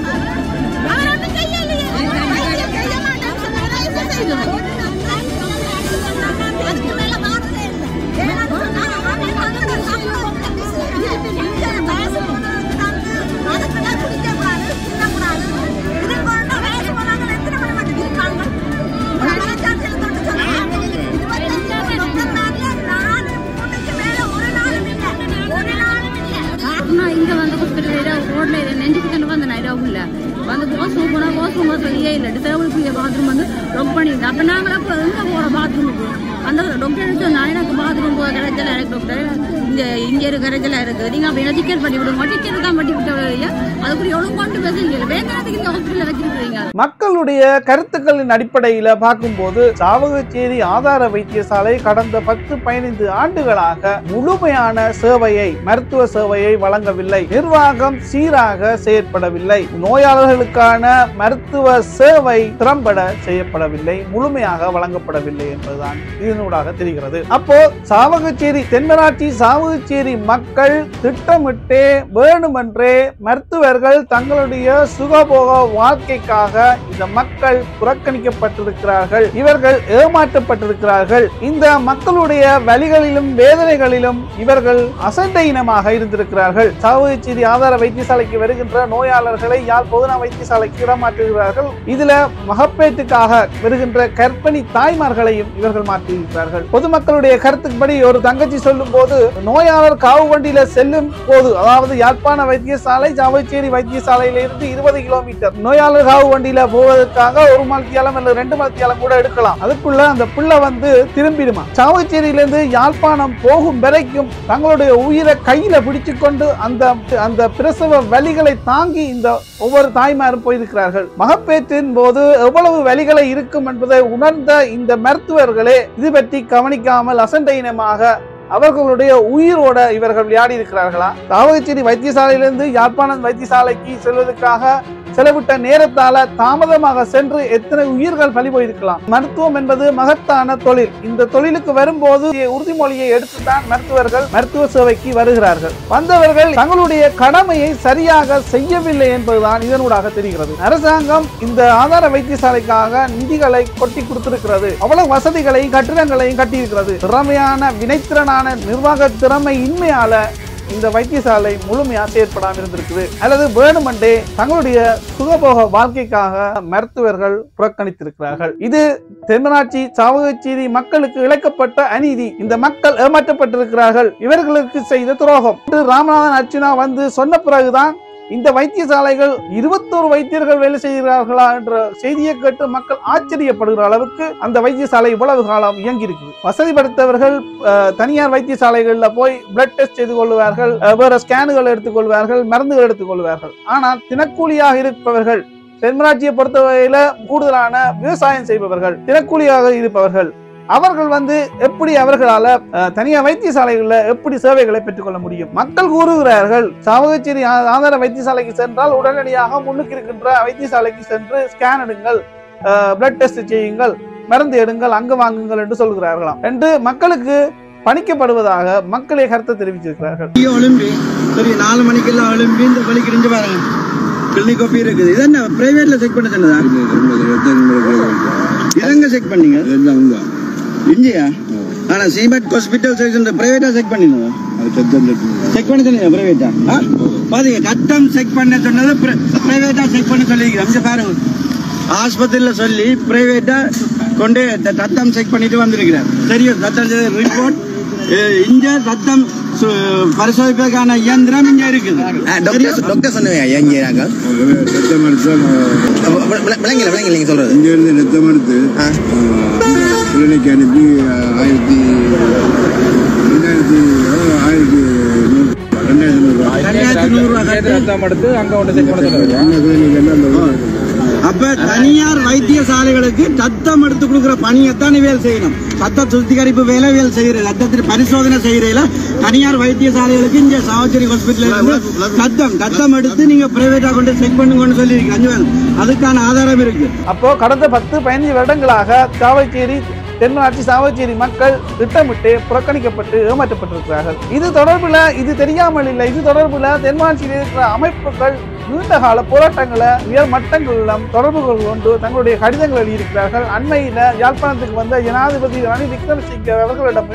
இல்லை டிசேபிளுக்குரிய பாத்ரூம் வந்து லாக் பண்ணிட்டு அப்போ நாங்கள் அப்போ எங்கே போகிற பாத்ரூமுக்கு அந்த டாக்டர் சொன்னா எனக்கு பாத்ரூம் போக கிடைச்சல எனக்கு டாக்டர் இங்கே இங்கே இருக்க கிடைச்சல இருக்குது நீங்கள் அப்போ என்ன டிக்கெட் பண்ணி விடுங்க டிக்கெட் தான் பண்ணி விட்ட அதுக்குரிய ஒழுங்கு கொண்டு பேசுறீங்க வேங்காலத்துக்கு இந்த ஹாஸ்பிட்டலில் வச்சிருக்கிறீங்க மக்களுடைய கருத்துக்களின் அடிப்படையில பார்க்கும்போது சாவகச்சேரி ஆதார வைத்தியசாலை கடந்த பத்து பதினைந்து ஆண்டுகளாக முழுமையான சேவையை மருத்துவ சேவையை வழங்கவில்லை நிர்வாகம் சீராக செயற்படவில்லை நோயாளர்களுக்கான மருத்துவ சேவை திறம்பட செய்யப்படவில்லை முழுமையாக வழங்கப்படவில்லை என்பதுதான் இதனூடாக தெரிகிறது அப்போ சாவகச்சேரி தென்மராட்சி சாவகச்சேரி மக்கள் திட்டமிட்டே வேணுமென்றே மருத்துவர்கள் தங்களுடைய சுகபோக வாழ்க்கைக்காக இந்த மக்கள் புறக்கணிக்கப்பட்டிருக்கிறார்கள் இவர்கள் ஏமாற்றப்பட்டிருக்கிறார்கள் இந்த மக்களுடைய வலிகளிலும் வேதனைகளிலும் இவர்கள் அசண்டை இனமாக இருந்திருக்கிறார்கள் சாவகச்சேரி ஆதார வைத்தியசாலைக்கு வருகின்ற நோயாளர்களை யாழ் பொதுநா வைத்தியசாலைக்கு இடமாற்றுகிறார்கள் இதுல மகப்பேற்றுக்காக வருகின்ற கர்ப்பிணி தாய்மார்களையும் இவர்கள் மாற்றியிருக்கிறார்கள் பொதுமக்களுடைய கருத்துப்படி ஒரு தங்கச்சி சொல்லும் போது நோயாளர் காவு வண்டியில செல்லும் போது அதாவது யாழ்ப்பாண வைத்தியசாலை சாவச்சேரி வைத்தியசாலையில இருந்து இருபது கிலோமீட்டர் நோயாளர் காவு வண்டியில போவதற்காக ஒரு மலத்தியாலம் அல்லது ரெண்டு மலத்தியாலம் கூட எடுக்கலாம் அதுக்குள்ள அந்த பிள்ளை வந்து திரும்பிடுமா சாவச்சேரியிலிருந்து யாழ்ப்பாணம் போகும் வரைக்கும் தங்களுடைய உயிரை கையில பிடிச்சு கொண்டு அந்த அந்த பிரசவ வலிகளை தாங்கி இந்த ஒவ்வொரு தாய்மாரும் போயிருக்கிறார்கள் மகப்பேற்றின் போது எவ்வளவு வலிகளை இருக்கும் என்பதை உணர்ந்த இந்த மருத்துவர்களே இது பற்றி கவனிக்காமல் அசண்டையினமாக அவர்களுடைய உயிரோட இவர்கள் விளையாடி இருக்கிறார்களா தாவகச்சேரி வைத்தியசாலையிலிருந்து யாழ்ப்பாணம் வைத்தியசாலைக்கு செல்வதற்காக செலவிட்ட நேரத்தால தாமதமாக சென்று எத்தனை உயிர்கள் பலி போயிருக்கலாம் மருத்துவம் என்பது மகத்தான தொழில் இந்த தொழிலுக்கு வரும்போது உறுதிமொழியை எடுத்துதான் மருத்துவர்கள் மருத்துவ சேவைக்கு வருகிறார்கள் வந்தவர்கள் தங்களுடைய கடமையை சரியாக செய்யவில்லை என்பதுதான் இதனூடாக தெரிகிறது அரசாங்கம் இந்த ஆதார வைத்தியசாலைக்காக நிதிகளை கொட்டி கொடுத்திருக்கிறது அவ்வளவு வசதிகளையும் கட்டிடங்களையும் கட்டியிருக்கிறது திறமையான வினைத்திறனான நிர்வாக திறமை இன்மையால இந்த வைத்தியசாலை முழுமையா செயற்படாமல் இருந்திருக்குது அல்லது வேணுமென்றே தங்களுடைய சுகபோக வாழ்க்கைக்காக மருத்துவர்கள் புறக்கணித்திருக்கிறார்கள் இது தென்மராட்சி சாவகச்சேரி மக்களுக்கு இழைக்கப்பட்ட அநீதி இந்த மக்கள் ஏமாற்றப்பட்டிருக்கிறார்கள் இவர்களுக்கு செய்த துரோகம் இன்று ராமநாதன் அர்ச்சுனா வந்து சொன்ன பிறகுதான் இந்த வைத்தியசாலைகள் இருபத்தோரு வைத்தியர்கள் வேலை செய்கிறார்களா என்ற செய்தியை கேட்டு மக்கள் ஆச்சரியப்படுகிற அளவுக்கு அந்த வைத்தியசாலை இவ்வளவு காலம் இயங்கி இருக்குது வசதி படைத்தவர்கள் அஹ், தனியார் வைத்தியசாலைகளில் போய் பிளட் டெஸ்ட் செய்து கொள்வார்கள் அஹ், வேற ஸ்கேனுகள் எடுத்துக்கொள்வார்கள் மருந்துகள் எடுத்துக்கொள்வார்கள் ஆனால் தினக்கூலியாக இருப்பவர்கள் தென்மராட்சியை பொறுத்தவரையில கூடுதலான விவசாயம் செய்பவர்கள் தினக்கூலியாக இருப்பவர்கள் அவர்கள் வந்து எப்படி அவர்களால அஹ், தனியார் வைத்தியசாலைகளில் எப்படி சேவைகளை பெற்றுக்கொள்ள முடியும் மக்கள் கூறுகிறார்கள் சாவகச்சேரி ஆ- ஆதார வைத்தியசாலைக்கு சென்றால் உடனடியாக முன்னுக்கு இருக்கின்ற வைத்தியசாலைக்கு சென்று ஸ்கேன் எடுங்கள் பிளட் டெஸ்ட் செய்யுங்கள் மருந்து எடுங்கள் அங்கு வாங்குங்கள் என்று சொல்கிறார்களாம் என்று மக்களுக்கு பணிக்கப்படுவதாக மக்களே கருத்தை தெரிவிச்சிருக்கிறார்கள் ஒலிம்பி சரி நாலு மணிக்கெல்லாம் ஒலிம்பி இந்த வலிக்கு இருந்து பாருங்க கிளினிக் காப்பி இருக்குது இது என்ன பிரைவேட்ல செக் பண்ண சொன்னதா இதங்க செக் பண்ணீங்க இங்கேயா ஆனா சீமெட் ஹாஸ்பிட்டல் செக்ஷன் பிரைவேட்டா செக் பண்ணினதா செக் பண்ண சொன்னீங்க பிரைவேட்டா பாத்தீங்க ரத்தம் செக் பண்ண சொன்னது பிரைவேட்டா செக் பண்ண சொல்லிக்கிறேன் இங்க பாருங்க ஆஸ்பத்திரியில சொல்லி பிரைவேட்டா கொண்டு த- ரத்தம் செக் பண்ணிட்டு வந்திருக்கிறார் தெரியும் ரத்தம் ரிப்போர்ட் இங்க ரத்தம் சு- பரிசோதிப்பதற்கான இயந்திரம் இங்க இருக்குது டாக்டர் டாக்டர் சொன்னவையா எங்கே நாங்கள் ரத்தம் எடுத்து விளங்கல விளங்கல நீங்க சொல்றது இங்க இருந்து ரத்தம் எடுத்து கிளினிக் அனுப்பி ஆயிரத்தி ரெண்டாயிரத்தி அதாவது ஆயிரத்தி நூறு ரெண்டாயிரத்தி நூறு ரெண்டாயிரத்தி நூறு ரூபா கட்டி ரத்தம் எடுத்து அங்க ஒன்று செக் பண்ண சொல்லுங்க அந்த கிளினிக் எல்லாம் அந்த அப்ப தனியார் வைத்தியசாலைகளுக்கு ரத்தம் எடுத்து கொடுக்குற பணியைத்தான் வேலை செய்யணும் ரத்த சுத்திகரிப்பு வேலை வேலை செய்யற ரத்தத்தில் பரிசோதனை செய்யறதுல தனியார் வைத்தியசாலைகளுக்கு இங்க சாவச்சேரி ஹாஸ்பிட்டல் இருந்து ரத்தம் ரத்தம் எடுத்து நீங்க பிரைவேட்டா கொண்டு செக் பண்ணுங்கன்னு சொல்லி இருக்கு அதுக்கான ஆதாரம் இருக்கு அப்போ கடந்த பத்து பதினஞ்சு வருடங்களாக சாவச்சேரி தென்மராட்சி சாவச்சேரி மக்கள் திட்டமிட்டு புறக்கணிக்கப்பட்டு ஏமாற்றப்பட்டிருக்கிறார்கள் இது தொடர்பில் இது தெரியாமல் இல்லை இது தொடர்பில் தென்மராட்சியில் இருக்கிற அமைப்புகள் நீண்ட கால போராட்டங்களை உயர் மட்டங்களிலும் தொடர்புகள் கொண்டு தங்களுடைய கடிதங்கள் எழுதியிருக்கிறார்கள் அண்மையில் யாழ்ப்பாணத்துக்கு வந்த ஜனாதிபதி ரணில் விக்ரமசிங்கே அவர்களிடமே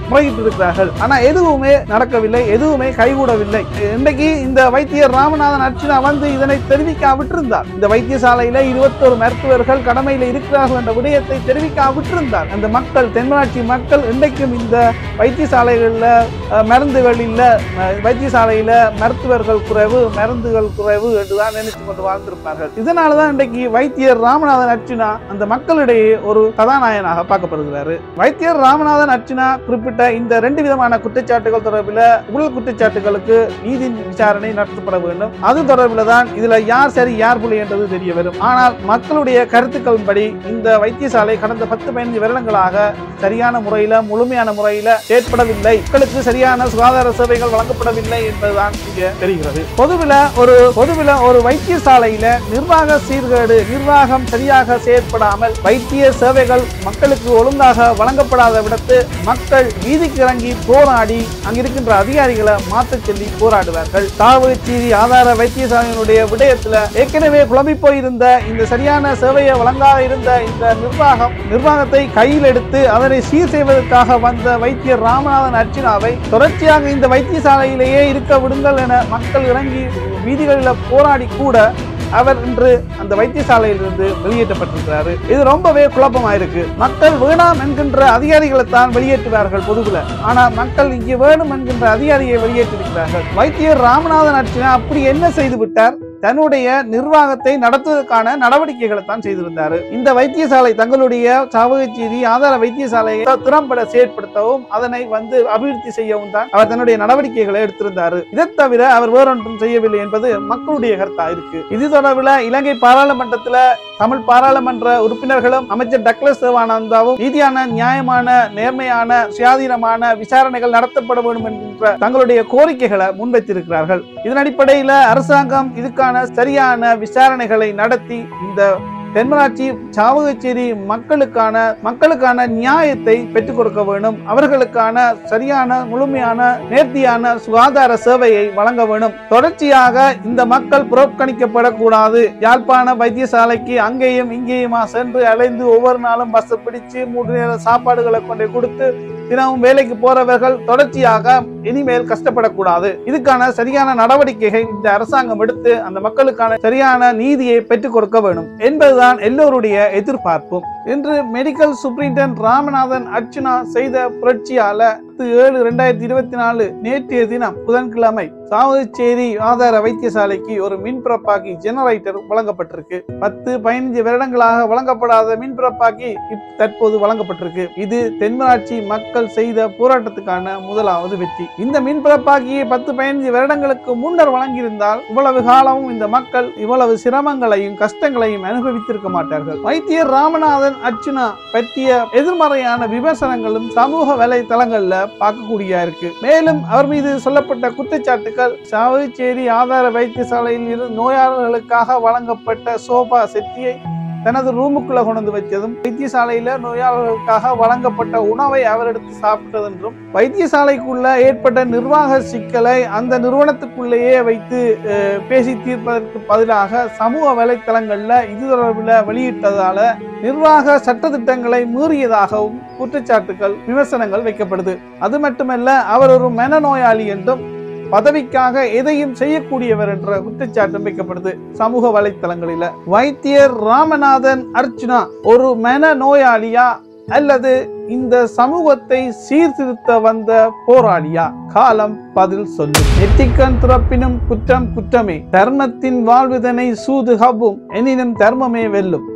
முறையிட்டு இருக்கிறார்கள் ஆனா எதுவுமே நடக்கவில்லை எதுவுமே கைகூடவில்லை இன்றைக்கு இந்த வைத்தியர் ராமநாதன் அர்ச்சனா வந்து இதனை தெரிவிக்க விட்டிருந்தார் இந்த வைத்தியசாலையில இருபத்தொரு மருத்துவர்கள் கடமையில இருக்கிறார்கள் என்ற விடயத்தை தெரிவிக்க விட்டிருந்தார் அந்த மக்கள் தென்மராட்சி மக்கள் இன்றைக்கும் இந்த வைத்தியசாலைகள்ல அஹ், மருந்துகள் இல்ல அஹ், வைத்தியசாலையில மருத்துவர்கள் குறைவு மருந்துகள் குறைவு என்றுதான் நினைத்து கொண்டு வாழ்ந்திருப்பார்கள் இதனாலதான் இன்றைக்கு வைத்தியர் ராமநாதன் அர்ச்சுனா அந்த மக்களிடையே ஒரு கதாநாயகனாக பார்க்கப்படுகிறாரு வைத்தியர் ராமநாதன் அர்ச்சுனா குறிப்பிட்ட இந்த ரெண்டு விதமான குற்றச்சாட்டுகள் தொடர்பில் ஊழல் குற்றச்சாட்டுகளுக்கு நீதி விசாரணை நடத்தப்பட வேண்டும் அது தொடர்பில் தான் இதுல யார் சரி யார் புலி என்றது தெரிய வரும் ஆனால் மக்களுடைய கருத்துக்களின்படி இந்த வைத்தியசாலை கடந்த பத்து பதினஞ்சு வருடங்களாக சரியான முறையில முழுமையான முறையில செயற்படவில்லை மக்களுக்கு சரியான சுகாதார சேவைகள் வழங்கப்படவில்லை என்பதுதான் இங்க தெரிகிறது பொதுவில ஒரு பொதுவில ஒரு வைத்தியசாலையில நிர்வாக சீர்கேடு நிர்வாகம் சரியாக செயற்படாமல் வைத்திய சேவைகள் மக்களுக்கு ஒழுங்காக வழங்கப்படாத விடத்து மக்கள் வீதிக்கு இறங்கி போராடி அங்கிருக்கின்ற அதிகாரிகளை மாற்றச் சொல்லி போராடுவார்கள் தாவகச்சீரி ஆதார வைத்தியசாலையினுடைய விடயத்துல ஏற்கனவே குழம்பி போயிருந்த இந்த சரியான சேவையை வழங்காத இருந்த இந்த நிர்வாகம் நிர்வாகத்தை கையில் எடுத்து அதனை சீர் செய்வதற்காக வந்த வைத்தியர் ராமநாதன் அர்ச்சனாவை தொடர்ச்சியாக இந்த வைத்தியசாலையிலேயே இருக்க விடுங்கள் என மக்கள் இறங்கி வீதிகளில் போராடி கூட அவர் இன்று அந்த வைத்தியசாலையிலிருந்து வெளியேற்றப்பட்டிருக்கிறாரு இது ரொம்பவே குழப்பமா இருக்கு மக்கள் வேணாம் என்கின்ற அதிகாரிகளை தான் வெளியேற்றுவார்கள் பொதுவில் ஆனா மக்கள் இங்கே வேணும் என்கின்ற அதிகாரியை வெளியேற்றிருக்கிறார்கள் வைத்தியர் ராமநாதன் அர்ச்சனா அப்படி என்ன செய்து விட்டார் தன்னுடைய நிர்வாகத்தை நடத்துவதற்கான நடவடிக்கைகளை தான் செய்திருந்தாரு இந்த வைத்தியசாலை தங்களுடைய சாவகச்சேரி ஆதார வைத்தியசாலையை திறம்பட செயற்படுத்தவும் அதனை வந்து அபிவிருத்தி செய்யவும் தான் அவர் தன்னுடைய நடவடிக்கைகளை எடுத்திருந்தாரு இதை தவிர அவர் வேறொன்றும் செய்யவில்லை என்பது மக்களுடைய கருத்தா இருக்கு இது தொடர்பில் இலங்கை பாராளுமன்றத்துல தமிழ் பாராளுமன்ற உறுப்பினர்களும் அமைச்சர் டக்ளஸ் தேவானந்தாவும் நீதியான நியாயமான நேர்மையான சுயாதீனமான விசாரணைகள் நடத்தப்பட வேண்டும் என்கின்ற தங்களுடைய கோரிக்கைகளை முன்வைத்திருக்கிறார்கள் இதன் அடிப்படையில் அரசாங்கம் இதுக்கான சரியான விசாரணைகளை நடத்தி இந்த தென்மராட்சி சாவகச்சேரி மக்களுக்கான மக்களுக்கான நியாயத்தை பெற்றுக் கொடுக்க வேண்டும் அவர்களுக்கான சரியான முழுமையான நேர்த்தியான சுகாதார சேவையை வழங்க வேண்டும் தொடர்ச்சியாக இந்த மக்கள் புறக்கணிக்கப்படக்கூடாது யாழ்ப்பாண வைத்தியசாலைக்கு அங்கேயும் இங்கேயுமா சென்று அலைந்து ஒவ்வொரு நாளும் பஸ் பிடிச்சு மூன்று நேர சாப்பாடுகளை கொண்டு கொடுத்து தினமும் வேலைக்கு போறவர்கள் தொடர்ச்சியாக இனிமேல் கஷ்டப்படக்கூடாது இதுக்கான சரியான நடவடிக்கைகளை இந்த அரசாங்கம் எடுத்து அந்த மக்களுக்கான சரியான நீதியை பெற்றுக் கொடுக்க வேண்டும் என்பதுதான் எல்லோருடைய எதிர்பார்ப்பும் இன்று மெடிக்கல் சூப்பரிண்டென்ட் ராமநாதன் அர்ச்சுனா செய்த புரட்சியால பத்து ஏழு ரெண்டாயிரத்தி இருபத்தி நாலு நேற்றைய தினம் புதன்கிழமை சாவகச்சேரி ஆதார வைத்தியசாலைக்கு ஒரு மின்பிறப்பாக்கி ஜெனரேட்டர் வழங்கப்பட்டிருக்கு பத்து பதினஞ்சு வருடங்களாக வழங்கப்படாத மின்பிறப்பாக்கி இப் தற்போது வழங்கப்பட்டிருக்கு இது தென்மராட்சி மக்கள் செய்த போராட்டத்துக்கான முதலாவது வெற்றி இந்த மின்பிறப்பாக்கியை பத்து பதினஞ்சு வருடங்களுக்கு முன்னர் வழங்கியிருந்தால் இவ்வளவு காலமும் இந்த மக்கள் இவ்வளவு சிரமங்களையும் கஷ்டங்களையும் அனுபவித்திருக்க மாட்டார்கள் வைத்தியர் ராமநாதன் அர்ச்சுனா பற்றிய எதிர்மறையான விமர்சனங்களும் சமூக வலைதளங்கள்ல பார்க்கக்கூடிய இருக்கு மேலும் அவர் மீது சொல்லப்பட்ட குற்றச்சாட்டுகள் சாவகச்சேரி ஆதார வைத்தியசாலையில் இருந்து நோயாளர்களுக்காக வழங்கப்பட்ட சோபா செட்டியை தனது ரூமுக்குள்ள கொண்டு வந்து வச்சதும் வைத்தியசாலையில நோயாளர்களுக்காக வழங்கப்பட்ட உணவை அவர் எடுத்து சாப்பிட்டது என்றும் வைத்தியசாலைக்குள்ள ஏற்பட்ட நிர்வாக சிக்கலை அந்த நிறுவனத்துக்குள்ளேயே வைத்து அஹ், பேசி தீர்ப்பதற்கு பதிலாக சமூக வலைத்தளங்கள்ல இது தொடர்பில் வெளியிட்டதால நிர்வாக சட்டத்திட்டங்களை மீறியதாகவும் குற்றச்சாட்டுகள் விமர்சனங்கள் வைக்கப்படுது அது மட்டுமல்ல அவர் ஒரு மனநோயாளி என்றும் பதவிக்காக எதையும் செய்யக்கூடியவர் என்ற குற்றச்சாட்டும் வைக்கப்படுது சமூக வலைத்தளங்களில வைத்தியர் ராமநாதன் அர்ச்சுனா ஒரு மன நோயாளியா அல்லது இந்த சமூகத்தை சீர்திருத்த வந்த போராளியா காலம் பதில் சொல்லு நெற்றிக்கண் துறப்பினும் குற்றம் குற்றமே தர்மத்தின் வாழ்விதனை சூது ஹவ்வும் எனினும் தர்மமே வெல்லும்